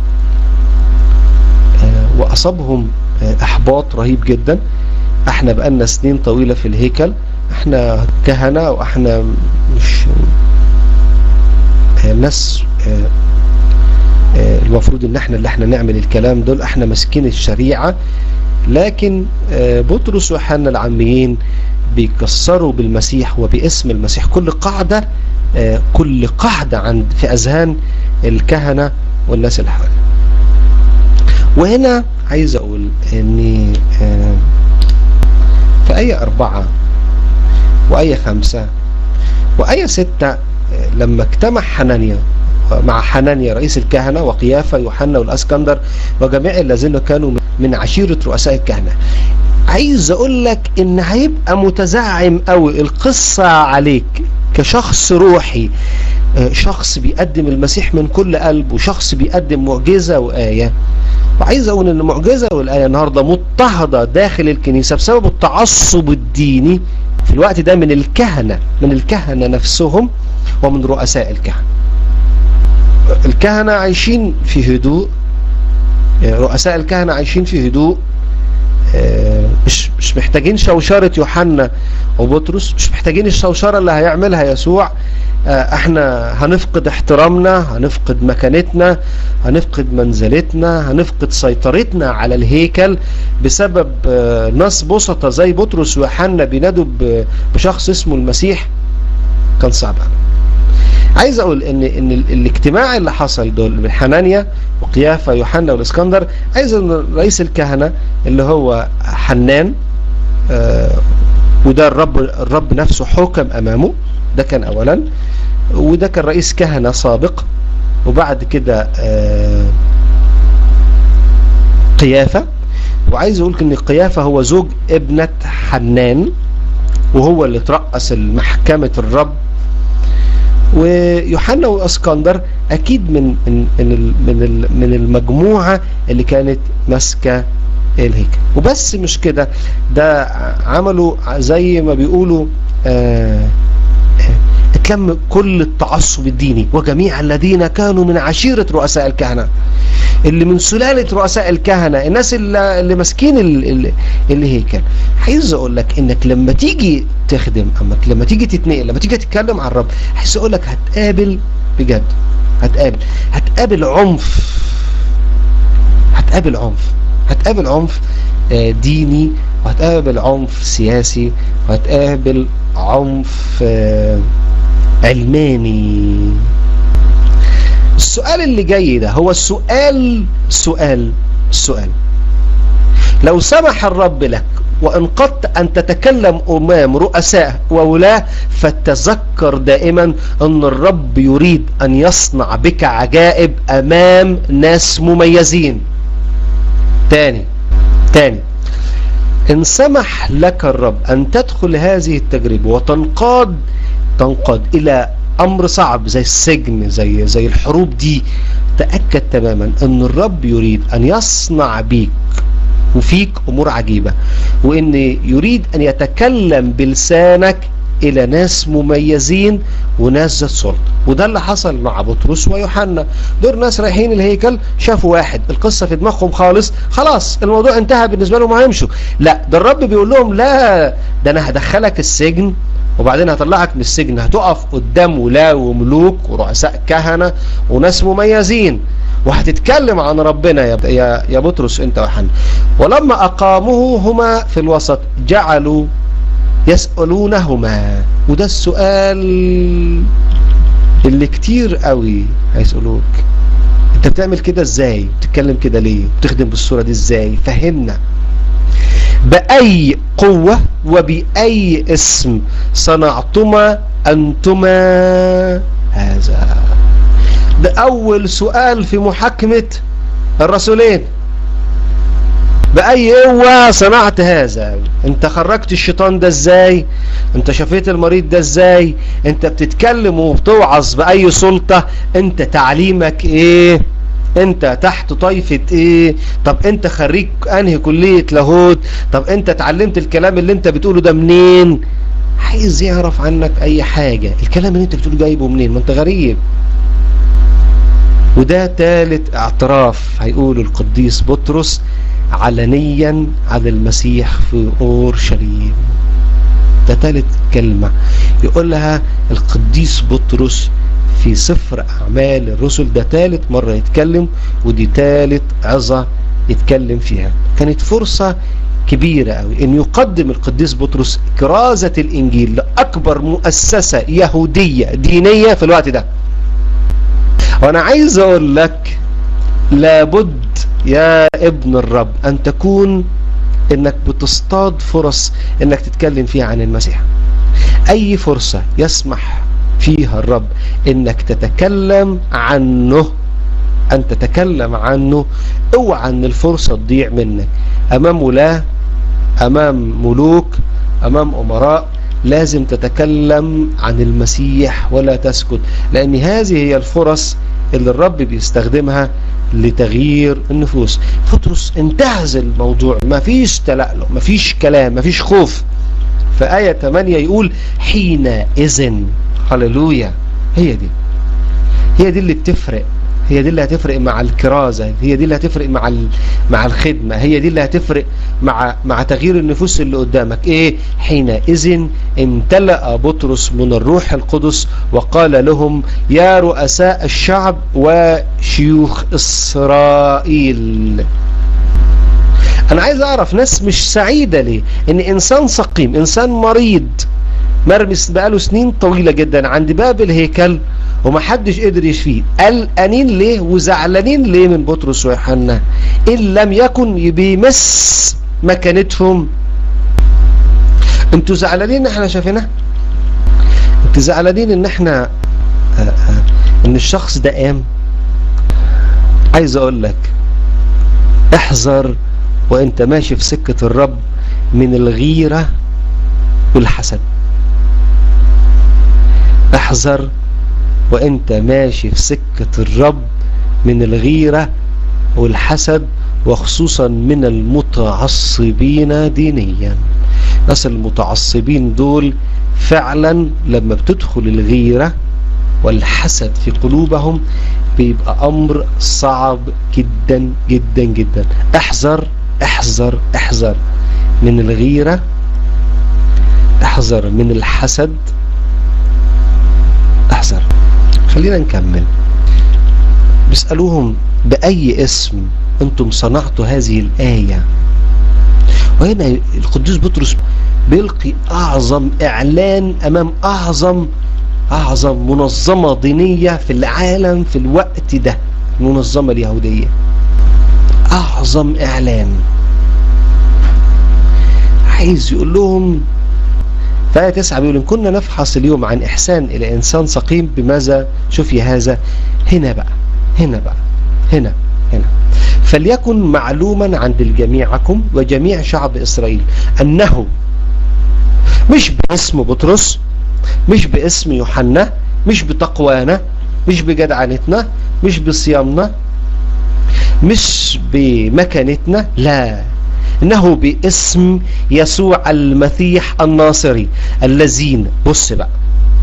واصابهم احباط رهيب جدا احنا بقالنا سنين طويلة في الهيكل احنا كهنة واحنا مش ناس المفروض ان احنا اللي احنا نعمل الكلام دول احنا ماسكين الشريعة لكن بطرس وحنا العاميين بيكسروا بالمسيح وباسم المسيح كل قاعدة كل قاعدة عند في اذهان الكهنة والناس اللي حوالي وهنا عايز اقول ان في اي اربعة وآية خمسة وآية ستة لما اجتمع حنانيا مع حنانيا رئيس الكهنة وقيافة يوحنا والأسكندر وجميع الذين كانوا من عشيرة رؤساء الكهنة عايز اقول لك ان هيبقى متزعم قوي القصة عليك كشخص روحي شخص بيقدم المسيح من كل قلب وشخص بيقدم معجزة وآية وعايز اقول ان المعجزة والآية النهاردة مضطهدة داخل الكنيسة بسبب التعصب الديني في الوقت ده من الكهنة من الكهنة نفسهم ومن رؤساء الكهنة الكهنة عايشين في هدوء رؤساء الكهنة عايشين في هدوء مش مش محتاجين شوشرة يوحنا وبطرس مش محتاجين الشوشرة اللي هيعملها يسوع احنا هنفقد احترامنا هنفقد مكانتنا هنفقد منزلتنا هنفقد سيطرتنا على الهيكل بسبب ناس بسطة زي بطرس ويوحنا بينادوا بشخص اسمه المسيح كان صعب عايز اقول ان ان الاجتماع اللي حصل دول من حنانيا وقيافة يوحنا والاسكندر عايز ان رئيس الكهنة اللي هو حنان آه وده الرب الرب نفسه حكم امامه ده كان اولا وده كان رئيس كهنة سابق وبعد كده آه قيافة وعايز اقول ان قيافة هو زوج ابنة حنان وهو اللي ترأس محكمة الرب ويوحنا واسكندر اكيد من من من من من المجموعه اللي كانت ماسكه الهيكل وبس مش كده ده عملوا زي ما بيقولوا آه اتلم كل التعصب الديني وجميع الذين كانوا من عشيرة رؤساء الكهنة اللي من سلالة رؤساء الكهنة الناس اللي, اللي ماسكين الهيكل عايز اقول لك انك لما تيجي تخدم امك لما تيجي تتنقل لما تيجي تتكلم عن الرب عايز اقول لك هتقابل بجد هتقابل هتقابل عنف هتقابل عنف هتقابل عنف ديني وهتقابل عنف سياسي وهتقابل عنف علماني السؤال اللي جاي ده هو السؤال سؤال السؤال لو سمح الرب لك وإن قد أن تتكلم أمام رؤساء وولاة فتذكر دائما أن الرب يريد أن يصنع بك عجائب أمام ناس مميزين تاني تاني إن سمح لك الرب أن تدخل هذه التجربة وتنقاد تنقاد إلى أمر صعب زي السجن زي زي الحروب دي تأكد تماما أن الرب يريد أن يصنع بيك وفيك أمور عجيبة وأن يريد أن يتكلم بلسانك إلى ناس مميزين وناس ذات سلطة وده اللي حصل مع بطرس ويوحنا دول ناس رايحين الهيكل شافوا واحد القصة في دماغهم خالص خلاص الموضوع انتهى بالنسبة لهم هيمشوا لا ده الرب بيقول لهم لا ده أنا هدخلك السجن وبعدين هطلعك من السجن هتقف قدام ولاة وملوك ورؤساء كهنة وناس مميزين وهتتكلم عن ربنا يا يا, يا بطرس انت وحنا ولما اقاموه هما في الوسط جعلوا يسألونهما وده السؤال اللي كتير قوي هيسألوك انت بتعمل كده ازاي بتتكلم كده ليه بتخدم بالصورة دي ازاي فهمنا بأي قوة وبأي اسم صنعتما أنتما هذا ده أول سؤال في محاكمة الرسولين بأي قوة صنعت هذا انت خرجت الشيطان ده ازاي انت شفيت المريض ده ازاي انت بتتكلم وبتوعظ بأي سلطة انت تعليمك ايه انت تحت طائفة ايه طب انت خريج انهي كلية لاهوت طب انت اتعلمت الكلام اللي انت بتقوله ده منين عايز يعرف عنك اي حاجة الكلام اللي انت بتقوله جايبه منين ما انت غريب وده ثالث اعتراف هيقوله القديس بطرس علنيا عن المسيح في اورشليم ده ثالث كلمة يقولها القديس بطرس في سفر أعمال الرسل ده ثالث مرة يتكلم ودي ثالث عظة يتكلم فيها كانت فرصة كبيرة قوي ان يقدم القديس بطرس كرازة الانجيل لأكبر مؤسسة يهودية دينية في الوقت ده وانا عايز اقول لك لابد يا ابن الرب ان تكون انك بتصطاد فرص انك تتكلم فيها عن المسيح اي فرصة يسمح فيها الرب انك تتكلم عنه ان تتكلم عنه اوعى ان الفرصة تضيع منك امام ولاة امام ملوك امام امراء لازم تتكلم عن المسيح ولا تسكت لان هذه هي الفرص اللي الرب بيستخدمها لتغيير النفوس بطرس انتهز الموضوع ما فيش تلألؤ ما فيش كلام ما فيش خوف في آية 8 يقول حينئذ هللويا هي دي هي دي اللي بتفرق هي دي اللي هتفرق مع الكرازة هي دي اللي هتفرق مع مع الخدمة هي دي اللي هتفرق مع مع تغيير النفوس اللي قدامك ايه حينئذ امتلأ بطرس من الروح القدس وقال لهم يا رؤساء الشعب وشيوخ إسرائيل انا عايز اعرف ناس مش سعيدة ليه ان انسان سقيم انسان مريض مرمس بقاله سنين طويلة جدا عند باب الهيكل ومحدش قدر يشفيه قلقانين ليه وزعلانين ليه من بطرس ويوحنا ان لم يكن بيمس مكانتهم انتوا زعلانين ان احنا شايفينها انتوا زعلانين ان احنا آآ آآ ان الشخص ده قام عايز اقول لك احذر وانت ماشي في سكة الرب من الغيرة والحسد احذر وانت ماشي في سكة الرب من الغيرة والحسد وخصوصا من المتعصبين دينيا ناس المتعصبين دول فعلا لما بتدخل الغيرة والحسد في قلوبهم بيبقى امر صعب جدا جدا جدا احذر احذر احذر من الغيرة احذر من الحسد احذر خلينا نكمل بيسألوهم بأي اسم انتم صنعتوا هذه الآية وهنا القديس بطرس بيلقي أعظم إعلان أمام أعظم أعظم منظمة دينية في العالم في الوقت ده المنظمة اليهودية أعظم إعلان عايز يقول لهم فآية تسعة بيقول إن كنا نفحص اليوم عن إحسان إلى إنسان سقيم بماذا شوفي هذا هنا بقى هنا بقى هنا هنا فليكن معلوما عند جميعكم وجميع شعب إسرائيل أنه مش باسم بطرس مش باسم يوحنا مش بتقوانا مش بجدعنتنا مش بصيامنا مش بمكانتنا لا انه باسم يسوع المسيح الناصري الذين بص بقى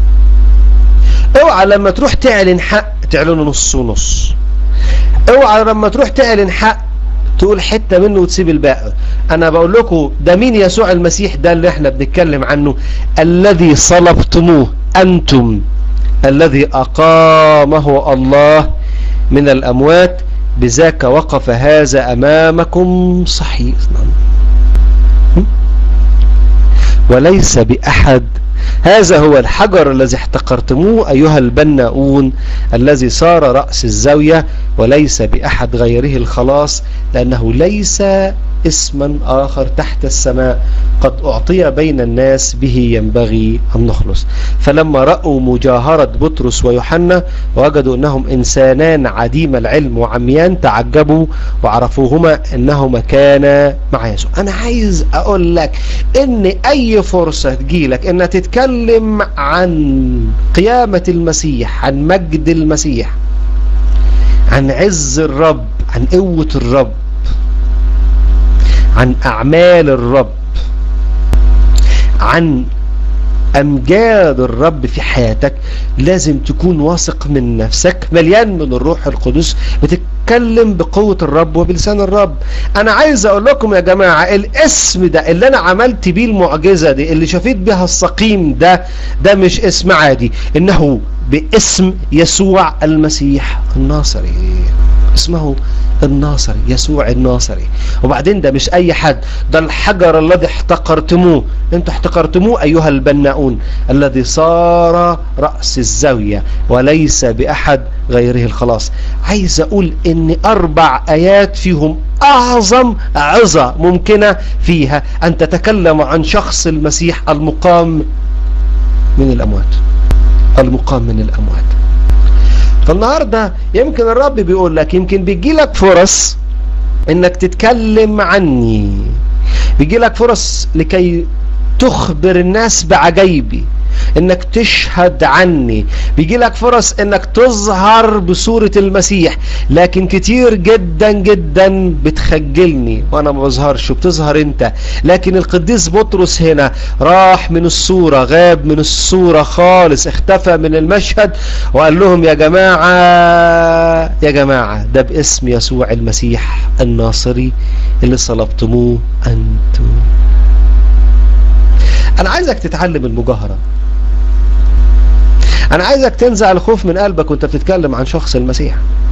اوعى لما تروح تعلن حق تعلنه نص ونص اوعى لما تروح تعلن حق تقول حتة منه وتسيب الباقي انا بقول لكم ده مين يسوع المسيح ده اللي احنا بنتكلم عنه الذي صلبتموه انتم الذي اقامه الله من الاموات بذاك وقف هذا امامكم صحيح وليس باحد هذا هو الحجر الذي احتقرتموه أيها البناؤون الذي صار رأس الزاوية وليس بأحد غيره الخلاص لأنه ليس اسما آخر تحت السماء قد أعطي بين الناس به ينبغي أن نخلص فلما رأوا مجاهرة بطرس ويوحنا وجدوا أنهم إنسانان عديم العلم وعميان تعجبوا وعرفوهما أنهما كانا مع يسوع أنا عايز أقول لك أن أي فرصة تجيلك أن تتكلم عن قيامة المسيح عن مجد المسيح عن عز الرب عن قوة الرب عن أعمال الرب عن أمجاد الرب في حياتك لازم تكون واثق من نفسك مليان من الروح القدس بتتكلم بقوة الرب وبلسان الرب أنا عايز أقول لكم يا جماعة الاسم ده اللي أنا عملت بيه المعجزة دي اللي شفيت بها السقيم ده ده مش اسم عادي إنه باسم يسوع المسيح الناصري اسمه الناصري يسوع الناصري وبعدين ده مش اي حد ده الحجر الذي احتقرتموه انتوا احتقرتموه ايها البناؤون الذي صار رأس الزاوية وليس باحد غيره الخلاص عايز اقول ان اربع ايات فيهم اعظم عظة ممكنة فيها ان تتكلم عن شخص المسيح المقام من الأموات المقام من الأموات فالنهاردة يمكن الرب بيقول لك يمكن بيجي لك فرص انك تتكلم عني بيجي لك فرص لكي تخبر الناس بعجيبي انك تشهد عني بيجي لك فرص انك تظهر بصورة المسيح لكن كتير جدا جدا بتخجلني وانا ما بظهرش وبتظهر انت لكن القديس بطرس هنا راح من الصورة غاب من الصورة خالص اختفى من المشهد وقال لهم يا جماعة يا جماعة ده باسم يسوع المسيح الناصري اللي صلبتموه انتم انا عايزك تتعلم المجاهرة انا عايزك تنزع الخوف من قلبك وانت بتتكلم عن شخص المسيح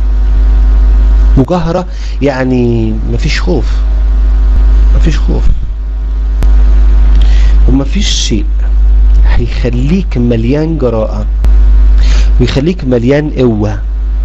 مجاهرة يعني مفيش خوف مفيش خوف ومفيش شيء هيخليك مليان جراءة ويخليك مليان قوة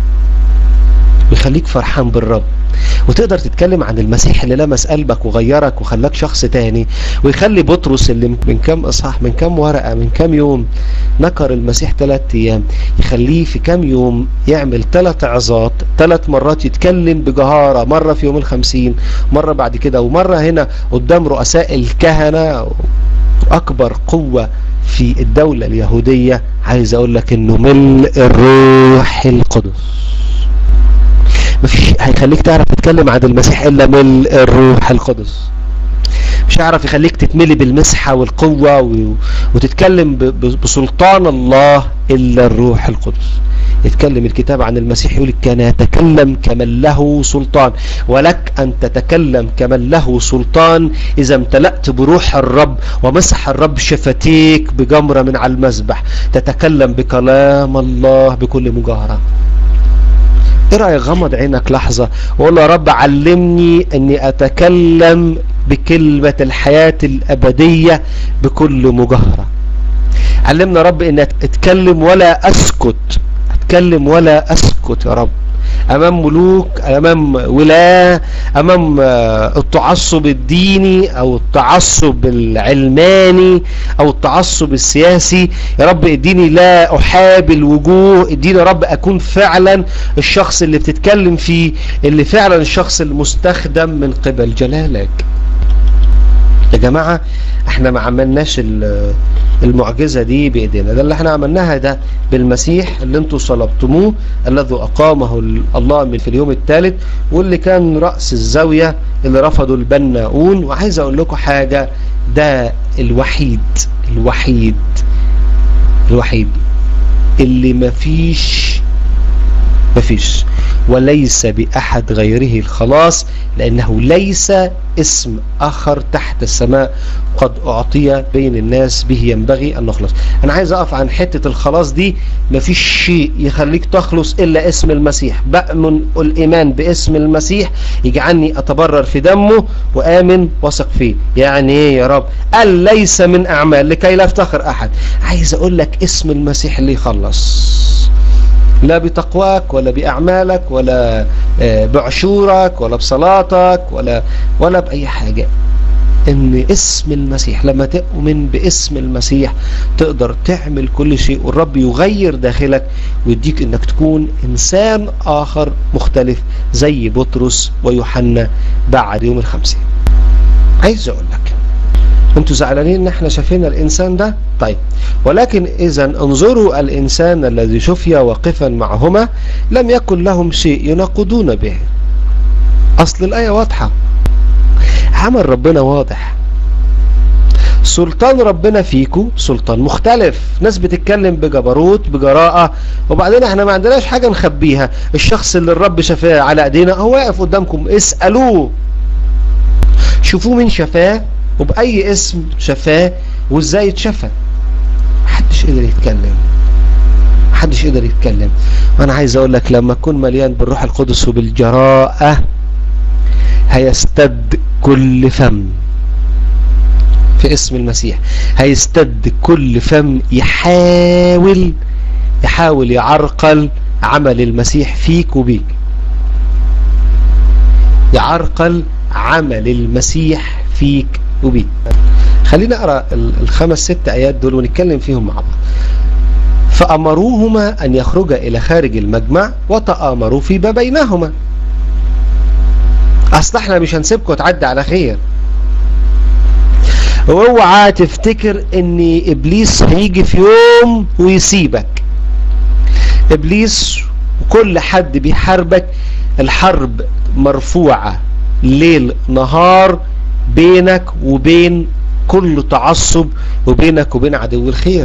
ويخليك فرحان بالرب وتقدر تتكلم عن المسيح اللي لمس قلبك وغيرك وخلاك شخص تاني ويخلي بطرس اللي من كام اصحاح من كام ورقة من كام يوم نكر المسيح ثلاث ايام يخليه في كام يوم يعمل ثلاث عظات ثلاث مرات يتكلم بجهارة مرة في يوم الخمسين مرة بعد كده ومرة هنا قدام رؤساء الكهنة اكبر قوة في الدولة اليهودية عايز اقول لك انه ملء الروح القدس مفيش هيخليك تعرف تتكلم عن المسيح الا ملء الروح القدس مش هيعرف يخليك تتملي بالمسحة والقوة وتتكلم بسلطان الله الا الروح القدس يتكلم الكتاب عن المسيح يقول كان يتكلم كمن له سلطان ولك أن تتكلم كمن له سلطان إذا امتلأت بروح الرب ومسح الرب شفتيك بجمرة من على المسبح تتكلم بكلام الله بكل مجاهرة ايه رأيك غمض عينك لحظة وقول يا رب علمني اني اتكلم بكلمة الحياة الابدية بكل مجاهرة علمنا رب ان اتكلم ولا اسكت اتكلم ولا اسكت يا رب امام ملوك امام ولاة امام التعصب الديني او التعصب العلماني او التعصب السياسي يا رب اديني لا احاب الوجوه اديني يا رب اكون فعلا الشخص اللي بتتكلم فيه اللي فعلا الشخص المستخدم من قبل جلالك يا جماعة احنا ما عملناش المعجزة دي بايدينا ده اللي احنا عملناها ده بالمسيح اللي انتوا صلبتموه الذي اقامه الله من في اليوم الثالث واللي كان رأس الزاوية اللي رفضوا البناؤون وعايز اقول لكم حاجة ده الوحيد الوحيد الوحيد اللي مفيش مفيش وليس بأحد غيره الخلاص لأنه ليس اسم آخر تحت السماء قد أعطي بين الناس به ينبغي أن نخلص أنا عايز أقف عن حتة الخلاص دي مفيش شيء يخليك تخلص إلا اسم المسيح بأمن الإيمان باسم المسيح يجعلني أتبرر في دمه وآمن وثق فيه يعني إيه يا رب قال ليس من أعمال لكي لا يفتخر أحد عايز أقول لك اسم المسيح اللي يخلص لا بتقواك ولا بأعمالك ولا بعشورك ولا بصلاتك ولا ولا بأي حاجة ان اسم المسيح لما تؤمن باسم المسيح تقدر تعمل كل شيء والرب يغير داخلك ويديك انك تكون انسان اخر مختلف زي بطرس ويوحنا بعد يوم الخمسين عايز اقول لك انتوا زعلانين ان احنا شايفين الانسان ده طيب ولكن اذا انظروا الانسان الذي شفي واقفا معهما لم يكن لهم شيء يناقضون به اصل الايه واضحه عمل ربنا واضح سلطان ربنا فيكو سلطان مختلف ناس بتتكلم بجبروت بجراءة وبعدين احنا ما عندناش حاجة نخبيها الشخص اللي الرب شفاه على ايدينا هو واقف قدامكم اسألوه شوفوه مين شفاه وبأي اسم شفاه وازاي اتشفى محدش قدر يتكلم محدش قدر يتكلم وانا عايز اقول لك لما تكون مليان بالروح القدس وبالجراءة هيستد كل فم في اسم المسيح هيستد كل فم يحاول يحاول يعرقل عمل المسيح فيك وبيك يعرقل عمل المسيح فيك وبيك خلينا اقرا الخمس ست ايات دول ونتكلم فيهم مع بعض فامروهما ان يخرجا الى خارج المجمع وتآمروا فيما بينهما اصل احنا مش هنسيبكم تعدي على خير واوعى تفتكر ان ابليس هيجي في يوم ويسيبك ابليس وكل حد بيحاربك الحرب مرفوعة ليل نهار بينك وبين كل تعصب وبينك وبين عدو الخير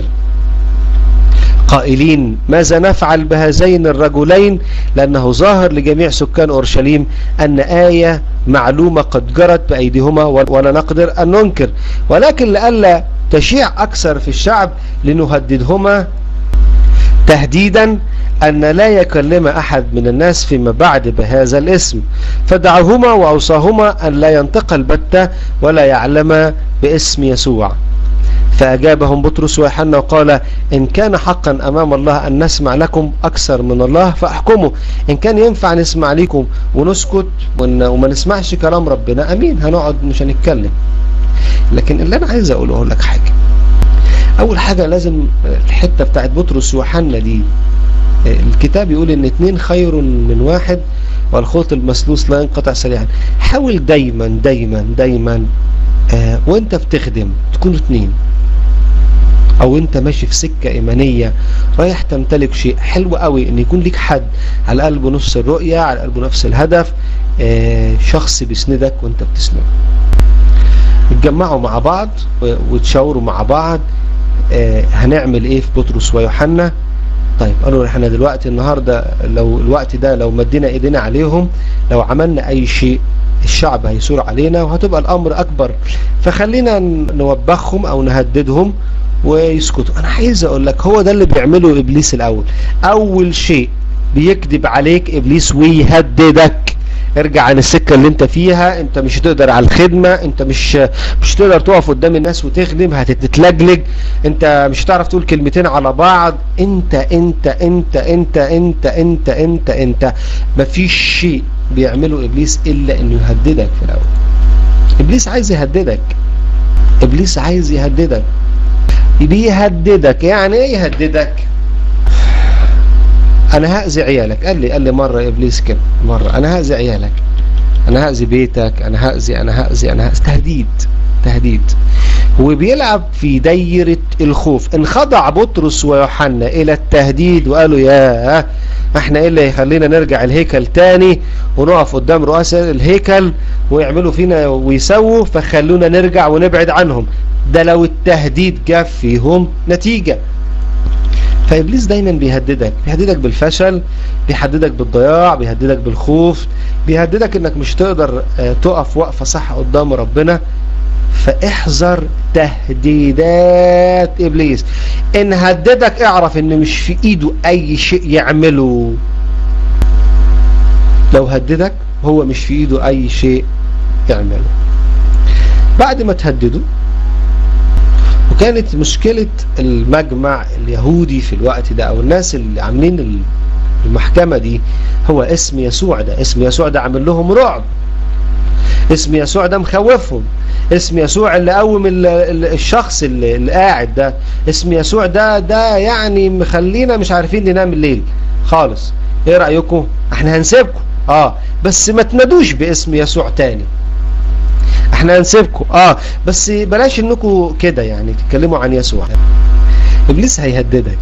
قائلين ماذا نفعل بهذين الرجلين لأنه ظاهر لجميع سكان أورشليم أن آية معلومة قد جرت بأيديهما ولا نقدر أن ننكر ولكن لألا تشيع أكثر في الشعب لنهددهما تهديدا أن لا يكلم أحد من الناس فيما بعد بهذا الاسم فدعوهما وأوصاهما أن لا ينطق البتة ولا يعلم باسم يسوع فأجابهم بطرس ويوحنا وقال إن كان حقا أمام الله أن نسمع لكم أكثر من الله فأحكموا إن كان ينفع نسمع لكم ونسكت وما نسمعش كلام ربنا أمين هنقعد مش هنتكلم لكن اللي أنا عايز أقوله لك حاجة أول حاجة لازم الحتة بتاعت بطرس ويوحنا دي الكتاب يقول ان اتنين خير من واحد والخوط المسلوس لا ينقطع سريعا حاول دايما دايما دايما آه وانت بتخدم تكونوا اتنين او انت ماشي في سكة ايمانية رايح تمتلك شيء حلو قوي ان يكون ليك حد على قلبه نفس الرؤية على قلبه نفس الهدف آه شخص بيسندك وانت بتسنده اتجمعوا مع بعض وتشاوروا مع بعض آه هنعمل ايه في بطرس ويوحنا طيب قالوا احنا دلوقتي النهاردة لو الوقت ده لو مدينا ايدينا عليهم لو عملنا اي شيء الشعب هيثور علينا وهتبقى الامر اكبر فخلينا نوبخهم او نهددهم ويسكتوا انا عايز اقول لك هو ده اللي بيعمله ابليس الاول اول شيء بيكذب عليك ابليس ويهددك ارجع عن السكة اللي انت فيها انت مش هتقدر على الخدمة انت مش مش هتقدر تقف قدام الناس وتخدم هتتلجلج انت مش هتعرف تقول كلمتين على بعض انت انت انت انت انت انت انت انت مفيش شيء بيعمله ابليس الا انه يهددك في الاول ابليس عايز يهددك ابليس عايز يهددك بيهددك يعني ايه يهددك انا هأذي عيالك قال لي قال لي مرة ابليس كده مرة انا هأذي عيالك انا هأذي بيتك انا هأذي انا هأذي انا هأذي تهديد تهديد وبيلعب في دايرة الخوف انخضع بطرس ويوحنا الى التهديد وقالوا يا احنا ايه اللي يخلينا نرجع الهيكل تاني ونقف قدام رؤساء الهيكل ويعملوا فينا ويسووا فخلونا نرجع ونبعد عنهم ده لو التهديد جاب فيهم نتيجة فإبليس دايما بيهددك بيهددك بالفشل بيهددك بالضياع بيهددك بالخوف بيهددك انك مش تقدر تقف وقفة صح قدام ربنا فاحذر تهديدات إبليس إن هددك اعرف إن مش في إيده أي شيء يعمله لو هددك هو مش في إيده أي شيء يعمله بعد ما تهدده وكانت مشكلة المجمع اليهودي في الوقت ده أو الناس اللي عاملين المحكمة دي هو اسم يسوع ده اسم يسوع ده عامل لهم رعب اسم يسوع ده مخوفهم اسم يسوع اللي قوم الشخص اللي, اللي قاعد ده اسم يسوع ده ده يعني مخلينا مش عارفين ننام الليل خالص ايه رأيكم احنا هنسيبكم اه بس ما تنادوش باسم يسوع تاني احنا هنسيبكم اه بس بلاش انكم كده يعني تتكلموا عن يسوع ابليس هيهددك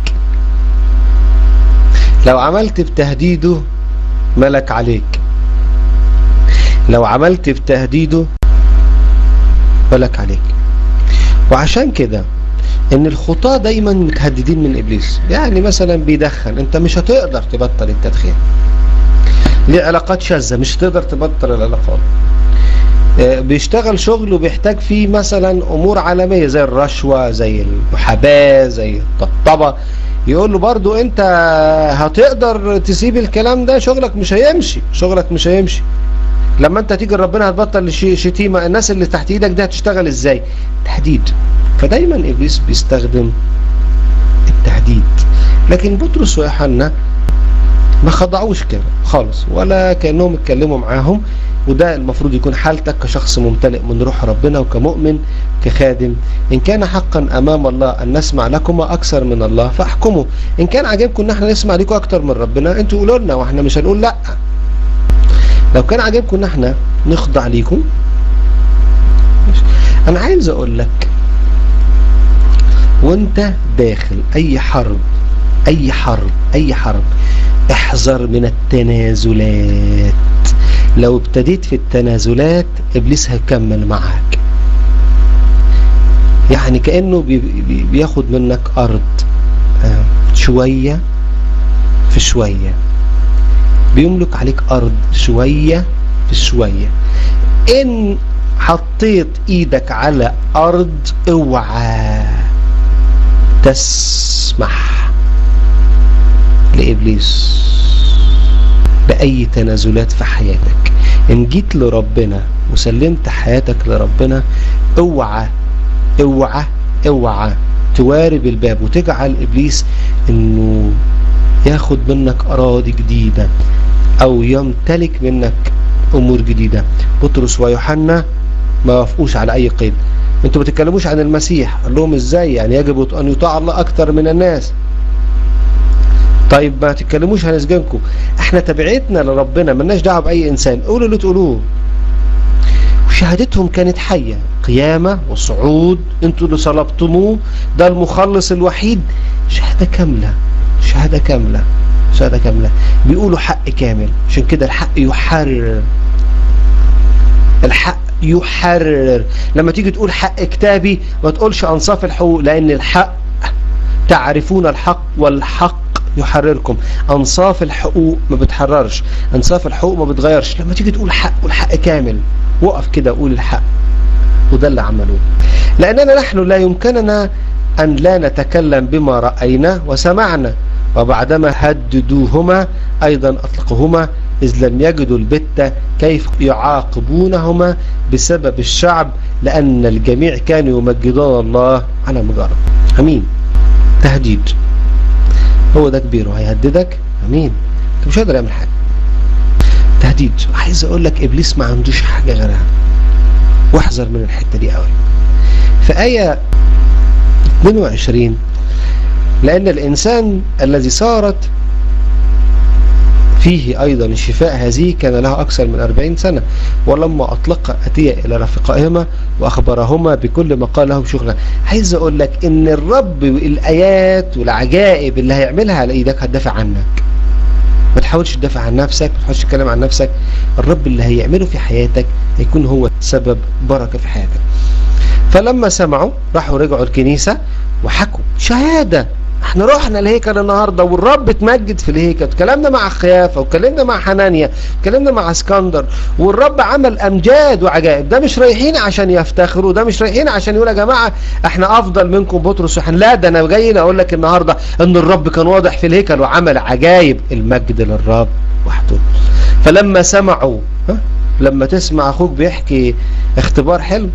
لو عملت بتهديده ملك عليك لو عملت بتهديده ملك عليك وعشان كده ان الخطاة دايما متهددين من ابليس يعني مثلا بيدخن انت مش هتقدر تبطل التدخين ليه علاقات شاذة مش هتقدر تبطل العلاقات بيشتغل شغل وبيحتاج فيه مثلا امور عالمية زي الرشوة زي المحاباة زي الطبطبة يقول له برضو انت هتقدر تسيب الكلام ده شغلك مش هيمشي شغلك مش هيمشي لما انت تيجي ربنا هتبطل شتيمة الناس اللي تحت ايدك دي هتشتغل ازاي تهديد فدايما ابليس بيستخدم التهديد لكن بطرس ويوحنا ما خضعوش كده خالص ولا كأنهم اتكلموا معاهم وده المفروض يكون حالتك كشخص ممتلئ من روح ربنا وكمؤمن كخادم إن كان حقا أمام الله أن نسمع لكما أكثر من الله فاحكموا إن كان عجبكم أن احنا نسمع لكم أكثر من ربنا أنتوا قولوا لنا وإحنا مش هنقول لأ لو كان عجبكم أن احنا نخضع ليكم أنا عايز أقول لك وانت داخل أي حرب أي حرب أي حرب احذر من التنازلات لو ابتديت في التنازلات ابليس هيكمل معاك يعني كأنه بي بي بياخد منك ارض شوية في شوية بيملك عليك ارض شوية في شوية ان حطيت ايدك على ارض اوعى تسمح لابليس بأي تنازلات في حياتك إن جيت لربنا وسلمت حياتك لربنا اوعى اوعى اوعى توارب الباب وتجعل إبليس إنه ياخد منك أراضي جديدة أو يمتلك منك أمور جديدة بطرس ويوحنا ما وافقوش على أي قيد انتوا ما تتكلموش عن المسيح قال لهم ازاي يعني يجب أن يطاع الله أكثر من الناس طيب ما تتكلموش عن اسجانكم احنا تبعيتنا لربنا ملناش دعوه باي انسان قولوا اللي تقولوه وشهادتهم كانت حيه قيامه وصعود انتوا اللي صلبتموه ده المخلص الوحيد شهاده كامله شهاده كامله شهاده كامله بيقولوا حق كامل عشان كده الحق يحرر الحق يحرر لما تيجي تقول حق كتابي ما تقولش انصاف الحقوق لان الحق تعرفون الحق والحق يحرركم انصاف الحقوق ما بتحررش انصاف الحقوق ما بتغيرش لما تيجي تقول حق والحق كامل وقف كده قول الحق وده اللي عملوه لاننا نحن لا يمكننا ان لا نتكلم بما راينا وسمعنا وبعدما هددوهما ايضا اطلقوهما اذ لم يجدوا البتة كيف يعاقبونهما بسبب الشعب لان الجميع كانوا يمجدون الله على مجرد امين تهديد هو ده كبير وهيهددك امين انت مش قادر يعمل حاجه تهديد عايز اقول لك ابليس ما عندوش حاجه غيرها واحذر من الحته دي قوي في ايه 22 لان الانسان الذي صارت فيه أيضا الشفاء هذه كان له أكثر من أربعين سنة ولما أطلق أتي إلى رفقائهما وأخبرهما بكل ما قال لهم شغلا عايز أقول لك إن الرب والآيات والعجائب اللي هيعملها على إيدك هتدافع عنك ما تحاولش تدافع عن نفسك ما تحاولش تتكلم عن نفسك الرب اللي هيعمله في حياتك هيكون هو سبب بركة في حياتك فلما سمعوا راحوا رجعوا الكنيسة وحكوا شهادة احنا رحنا الهيكل النهاردة والرب اتمجد في الهيكل اتكلمنا مع خيافة واتكلمنا مع حنانيا اتكلمنا مع اسكندر والرب عمل امجاد وعجائب ده مش رايحين عشان يفتخروا ده مش رايحين عشان يقول يا جماعة احنا افضل منكم بطرس وحن لا ده انا جاي اقول لك النهاردة ان الرب كان واضح في الهيكل وعمل عجائب المجد للرب وحده فلما سمعوا ها لما تسمع اخوك بيحكي اختبار حلو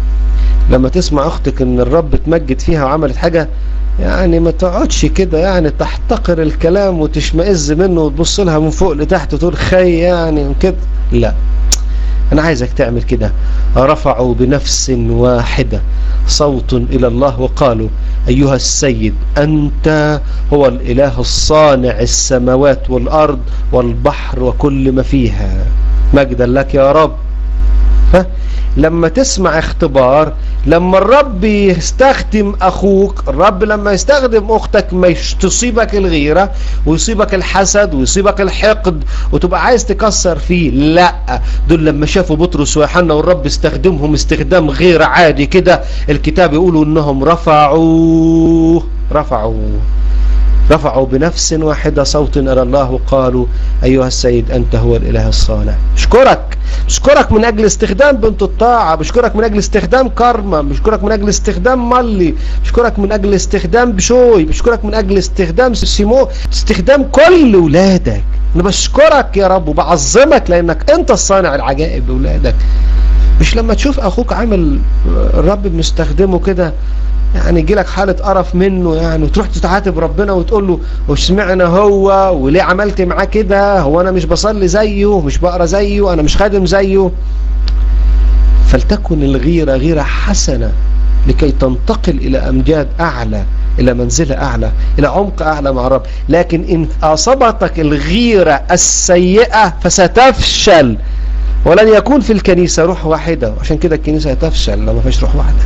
لما تسمع اختك ان الرب اتمجد فيها وعملت حاجة يعني ما تقعدش كده يعني تحتقر الكلام وتشمئز منه وتبص لها من فوق لتحت وتقول خي يعني كده لا انا عايزك تعمل كده رفعوا بنفس واحدة صوت الى الله وقالوا ايها السيد انت هو الاله الصانع السماوات والارض والبحر وكل ما فيها مجدا لك يا رب ها لما تسمع اختبار لما الرب يستخدم اخوك الرب لما يستخدم اختك ما تصيبك الغيرة ويصيبك الحسد ويصيبك الحقد وتبقى عايز تكسر فيه لا دول لما شافوا بطرس ويوحنا والرب استخدمهم استخدام غير عادي كده الكتاب يقولوا انهم رفعوا رفعوا رفعوا بنفس واحدة صوت إلى الله وقالوا أيها السيد أنت هو الإله الصانع بشكرك بشكرك من أجل استخدام بنت الطاعة بشكرك من أجل استخدام كارما بشكرك من أجل استخدام مالي بشكرك من أجل استخدام بشوي بشكرك من أجل استخدام سيمو استخدام كل ولادك أنا بشكرك يا رب وبعظمك لأنك أنت الصانع العجائب بولادك مش لما تشوف أخوك عامل الرب مستخدمه كده يعني يجي لك حالة قرف منه يعني وتروح تتعاتب ربنا وتقول له واشمعنى هو وليه عملت معاه كده هو انا مش بصلي زيه مش بقرا زيه انا مش خادم زيه فلتكن الغيرة غيرة حسنة لكي تنتقل إلى أمجاد أعلى إلى منزلة أعلى إلى عمق أعلى مع الرب لكن إن أصابتك الغيرة السيئة فستفشل ولن يكون في الكنيسة روح واحدة عشان كده الكنيسة هتفشل لو ما فيش روح واحدة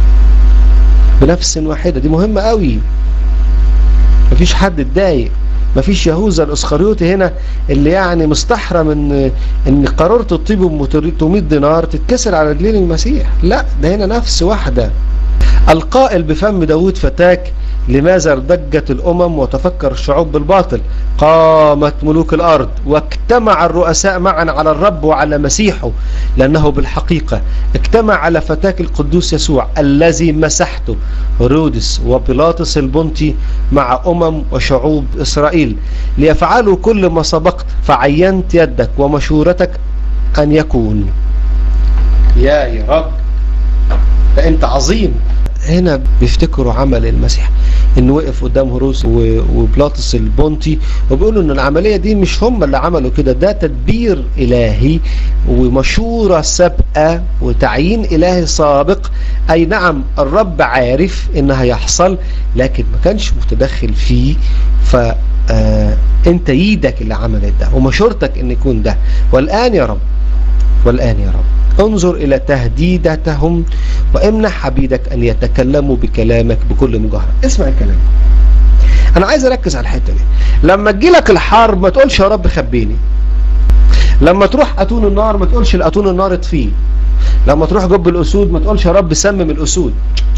بنفس واحدة دي مهمة قوي مفيش حد اتضايق مفيش يهوذا الاسخريوطي هنا اللي يعني مستحرى من ان قارورة الطيب ب 300 دينار تتكسر على رجلين المسيح لا ده هنا نفس واحدة القائل بفم داود فتاك لماذا ارتجت الأمم وتفكر الشعوب بالباطل قامت ملوك الأرض واجتمع الرؤساء معا على الرب وعلى مسيحه لأنه بالحقيقة اجتمع على فتاك القدوس يسوع الذي مسحته هرودس وبيلاطس البنطي مع أمم وشعوب إسرائيل ليفعلوا كل ما سبقت فعينت يدك ومشورتك أن يكون يا يا رب فأنت عظيم هنا بيفتكروا عمل المسيح انه وقف قدام هروس وبلاطس البونتي وبيقولوا ان العملية دي مش هم اللي عملوا كده ده تدبير الهي ومشورة سابقة وتعيين الهي سابق اي نعم الرب عارف انها يحصل لكن ما كانش متدخل فيه ف انت ايدك اللي عملت ده ومشورتك ان يكون ده والان يا رب والان يا رب انظر إلى تهديدتهم وامنح حبيدك أن يتكلموا بكلامك بكل مجاهرة اسمع الكلام أنا عايز أركز على الحتة دي لما تجيلك الحرب ما تقولش يا رب خبيني لما تروح أتون النار ما تقولش الأتون النار اطفيه لما تروح جب الأسود ما تقولش يا رب سمم الأسود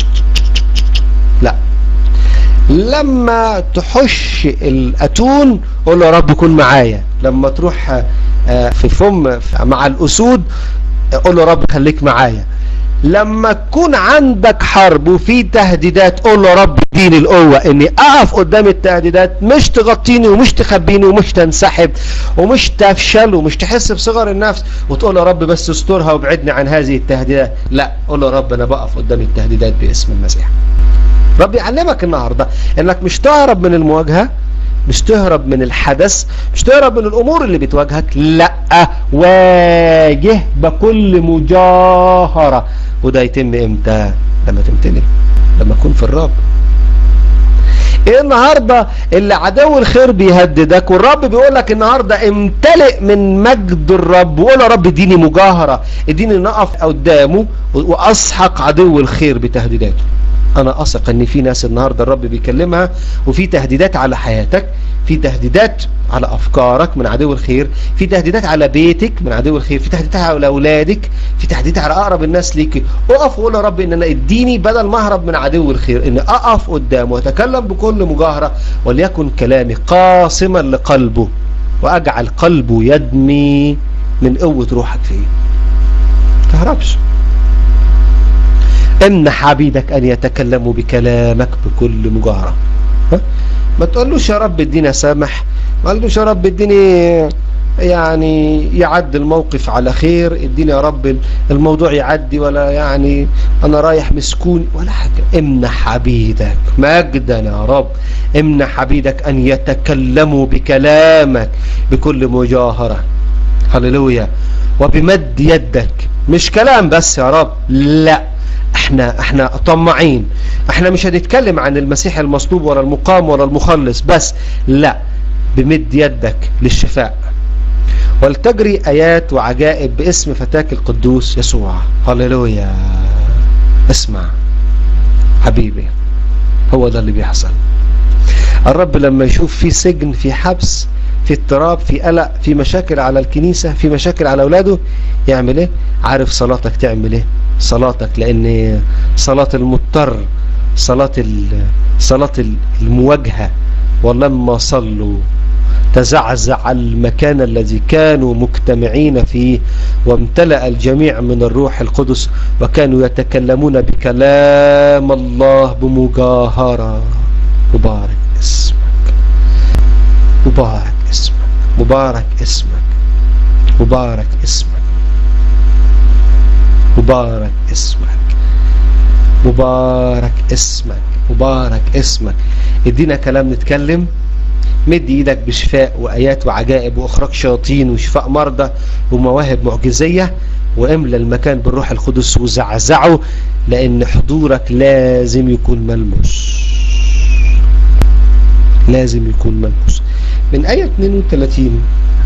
لا لما تحش الأتون قول له يا رب كن معايا لما تروح في فم مع الأسود قول له رب خليك معايا لما تكون عندك حرب وفي تهديدات قول له رب اديني القوة اني اقف قدام التهديدات مش تغطيني ومش تخبيني ومش تنسحب ومش تفشل ومش تحس بصغر النفس وتقول له رب بس استرها وابعدني عن هذه التهديدات لا قول له رب انا بقف قدام التهديدات باسم المسيح رب يعلمك النهاردة انك مش تهرب من المواجهة مش تهرب من الحدث مش تهرب من الامور اللي بتواجهك لا واجه بكل مجاهرة وده يتم امتى لما تمتلي لما تكون في الرب ايه النهاردة اللي عدو الخير بيهددك والرب بيقول لك النهاردة امتلئ من مجد الرب وقول يا رب اديني مجاهرة اديني نقف قدامه واسحق عدو الخير بتهديداته انا اثق ان في ناس النهاردة الرب بيكلمها وفي تهديدات على حياتك في تهديدات على افكارك من عدو الخير في تهديدات على بيتك من عدو الخير في تهديدات على اولادك في تهديدات على اقرب الناس ليك اقف وقول يا رب ان انا اديني بدل ما اهرب من عدو الخير ان اقف قدامه واتكلم بكل مجاهرة وليكن كلامي قاصما لقلبه واجعل قلبه يدمي من قوة روحك فيه تهربش امنح عبيدك ان يتكلموا بكلامك بكل مجاهرة ها؟ ما تقولوش يا رب اديني سامح ما تقولوش يا رب اديني يعني يعدي الموقف على خير اديني يا رب الموضوع يعدي ولا يعني انا رايح مسكون ولا حاجة امنح عبيدك مجدا يا رب امنح عبيدك ان يتكلموا بكلامك بكل مجاهرة هللويا وبمد يدك مش كلام بس يا رب لا احنا احنا طماعين احنا مش هنتكلم عن المسيح المصلوب ولا المقام ولا المخلص بس لا بمد يدك للشفاء ولتجري ايات وعجائب باسم فتاك القدوس يسوع هللويا اسمع حبيبي هو ده اللي بيحصل الرب لما يشوف في سجن في حبس في اضطراب في قلق في مشاكل على الكنيسة في مشاكل على اولاده يعمل ايه عارف صلاتك تعمل ايه صلاتك لان صلاة المضطر صلاة صلاة المواجهة ولما صلوا تزعزع المكان الذي كانوا مجتمعين فيه وامتلأ الجميع من الروح القدس وكانوا يتكلمون بكلام الله بمجاهرة مبارك اسمك مبارك اسمك مبارك اسمك مبارك اسمك مبارك اسمك مبارك اسمك مبارك اسمك ادينا كلام نتكلم مد ايدك بشفاء وايات وعجائب واخراج شياطين وشفاء مرضى ومواهب معجزيه واملى المكان بالروح القدس وزعزعه لان حضورك لازم يكون ملموس لازم يكون ملموس من آية 32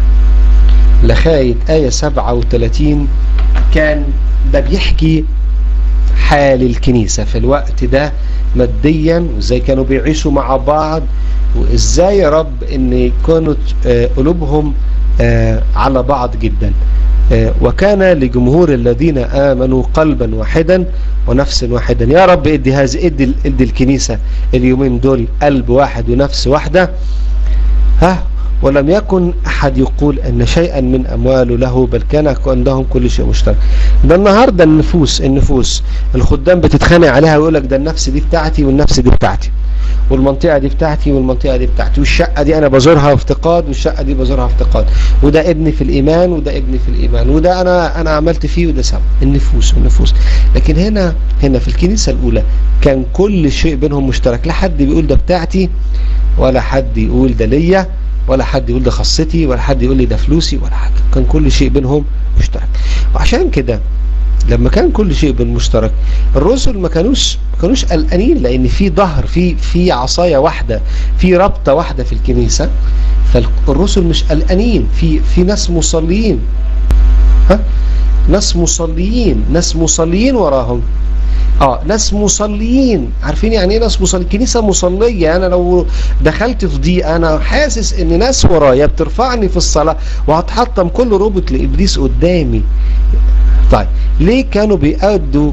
لغاية آية 37 كان ده بيحكي حال الكنيسة في الوقت ده ماديا وازاي كانوا بيعيشوا مع بعض وازاي يا رب ان كانت قلوبهم على بعض جدا وكان لجمهور الذين آمنوا قلبا واحدا ونفس واحدا يا رب ادي هذه ادي, ادي الكنيسة اليومين دول قلب واحد ونفس واحدة ها ولم يكن أحد يقول أن شيئا من أمواله له بل كان عندهم كل شيء مشترك ده النهاردة النفوس النفوس الخدام بتتخانق عليها ويقول لك ده النفس دي بتاعتي والنفس دي بتاعتي والمنطقة دي بتاعتي والمنطقة دي بتاعتي والشقة دي أنا بزورها افتقاد والشقة دي بزورها افتقاد وده ابني في الإيمان وده ابني في الإيمان وده أنا أنا عملت فيه وده سبب النفوس والنفوس لكن هنا هنا في الكنيسة الأولى كان كل شيء بينهم مشترك لا حد بيقول ده بتاعتي ولا حد يقول ده ليا ولا حد يقول ده خاصتي ولا حد يقول لي ده فلوسي ولا حاجة كان كل شيء بينهم مشترك وعشان كده لما كان كل شيء بالمشترك الرسل ما كانوش ما كانوش قلقانين لان في ظهر في في عصايه واحده في رابطه واحده في الكنيسه فالرسل مش قلقانين في في ناس مصليين ها ناس مصليين ناس مصليين وراهم اه ناس مصليين عارفين يعني ايه ناس مصليين كنيسه مصليه انا لو دخلت في دي انا حاسس ان ناس ورايا بترفعني في الصلاه وهتحطم كل ربط لابليس قدامي طيب ليه كانوا بيأدوا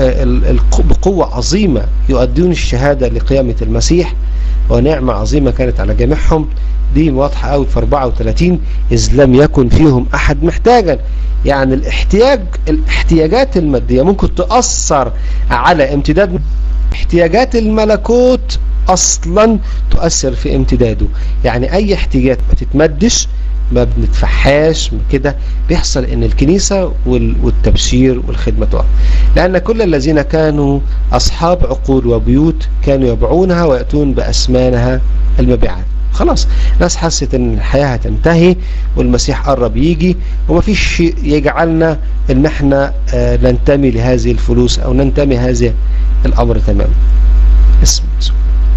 بقوة عظيمة يؤدون الشهادة لقيامة المسيح ونعمة عظيمة كانت على جميعهم دي واضحة قوي في 34 إذ لم يكن فيهم أحد محتاجا يعني الاحتياج الاحتياجات المادية ممكن تؤثر على امتداد احتياجات الملكوت أصلا تؤثر في امتداده يعني أي احتياجات ما تتمدش ما بندفعهاش كده بيحصل ان الكنيسة والتبشير والخدمة تقع لان كل الذين كانوا اصحاب عقول وبيوت كانوا يبيعونها ويأتون بأسمانها المبيعات خلاص ناس حست ان الحياة هتنتهي والمسيح قرب يجي ومفيش شيء يجعلنا ان احنا آه ننتمي لهذه الفلوس او ننتمي هذا الامر تماما اسم اسم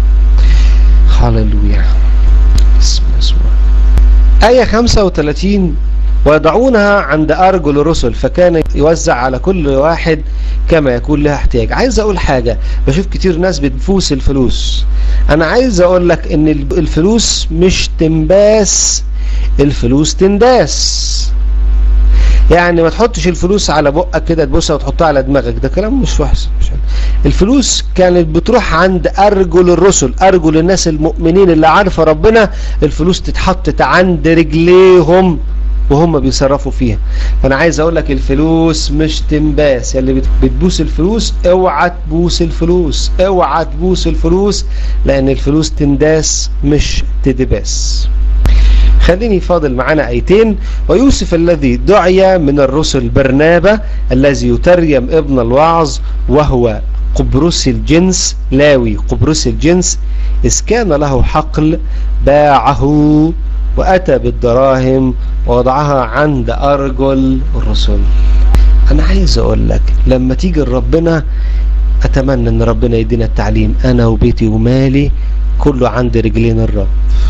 هللويا اسم اسم آية 35 ويضعونها عند أرجل الرسل فكان يوزع على كل واحد كما يكون لها احتياج عايز أقول حاجة بشوف كتير ناس بتفوس الفلوس أنا عايز أقول لك إن الفلوس مش تنباس الفلوس تنداس يعني ما تحطش الفلوس على بقك كده تبصها وتحطها على دماغك ده كلام مش وحش مش الفلوس كانت بتروح عند أرجل الرسل أرجل الناس المؤمنين اللي عارفة ربنا الفلوس تتحطت عند رجليهم وهم بيصرفوا فيها فانا عايز اقول لك الفلوس مش تنباس اللي بتبوس الفلوس اوعى تبوس الفلوس اوعى تبوس الفلوس لان الفلوس تنداس مش تدباس خليني فاضل معنا ايتين ويوسف الذي دعي من الرسل برنابة الذي يتريم ابن الوعظ وهو قبرص الجنس لاوي قبرص الجنس إذ كان له حقل باعه وأتى بالدراهم ووضعها عند أرجل الرسل أنا عايز أقول لك لما تيجي ربنا أتمنى أن ربنا يدينا التعليم أنا وبيتي ومالي كله عند رجلين الرب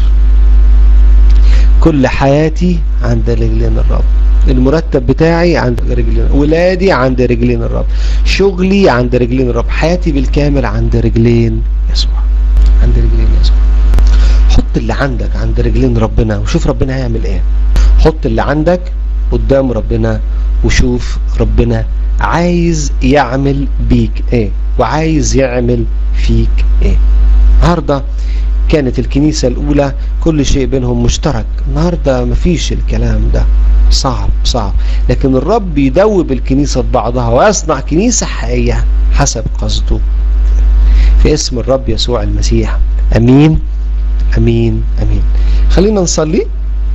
كل حياتي عند رجلين الرب المرتب بتاعي عند رجلين ولادي عند رجلين الرب شغلي عند رجلين الرب حياتي بالكامل عند رجلين يسوع عند رجلين يسوع حط اللي عندك عند رجلين ربنا وشوف ربنا هيعمل ايه حط اللي عندك قدام ربنا وشوف ربنا عايز يعمل بيك ايه وعايز يعمل فيك ايه النهارده كانت الكنيسة الأولى كل شيء بينهم مشترك النهاردة مفيش الكلام ده صعب صعب لكن الرب يدوب الكنيسة ببعضها ويصنع كنيسة حقيقية حسب قصده في اسم الرب يسوع المسيح أمين أمين أمين خلينا نصلي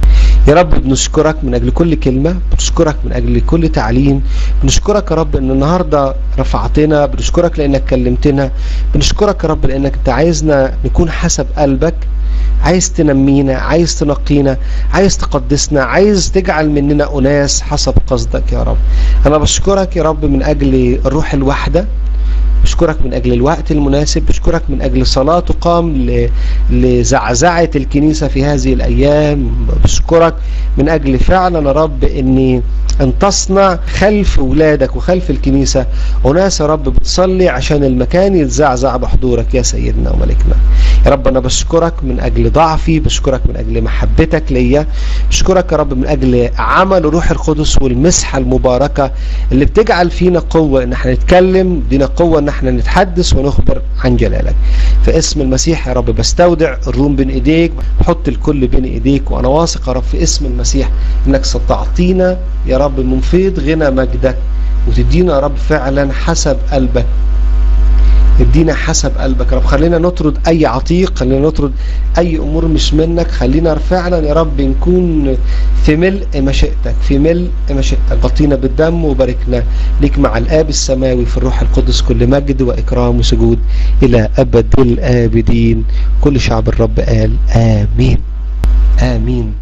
يا رب بنشكرك من أجل كل كلمة بنشكرك من أجل كل تعليم بنشكرك يا رب أن النهاردة رفعتنا بنشكرك لأنك كلمتنا بنشكرك يا رب لأنك أنت عايزنا نكون حسب قلبك عايز تنمينا عايز تنقينا عايز تقدسنا عايز تجعل مننا أناس حسب قصدك يا رب أنا بشكرك يا رب من أجل الروح الوحدة بشكرك من أجل الوقت المناسب بشكرك من أجل صلاة تقام لزعزعة الكنيسة في هذه الأيام بشكرك من أجل فعلا يا رب أني أن تصنع خلف ولادك وخلف الكنيسة وناس يا رب بتصلي عشان المكان يتزعزع بحضورك يا سيدنا وملكنا يا رب أنا بشكرك من أجل ضعفي بشكرك من أجل محبتك ليا بشكرك يا رب من أجل عمل روح القدس والمسحة المباركة اللي بتجعل فينا قوة إن احنا نتكلم دينا قوة إن احنا نتحدث ونخبر عن جلالك في اسم المسيح يا رب بستودع الروم بين ايديك بحط الكل بين ايديك وانا واثق يا رب في اسم المسيح انك ستعطينا يا رب من فيض غنى مجدك وتدينا يا رب فعلا حسب قلبك ادينا حسب قلبك يا رب خلينا نطرد اي عتيق خلينا نطرد اي امور مش منك خلينا فعلا يا رب نكون في ملء مشيئتك في ملء مشيئتك غطينا بالدم وباركنا ليك مع الاب السماوي في الروح القدس كل مجد واكرام وسجود الى ابد الابدين كل شعب الرب قال امين امين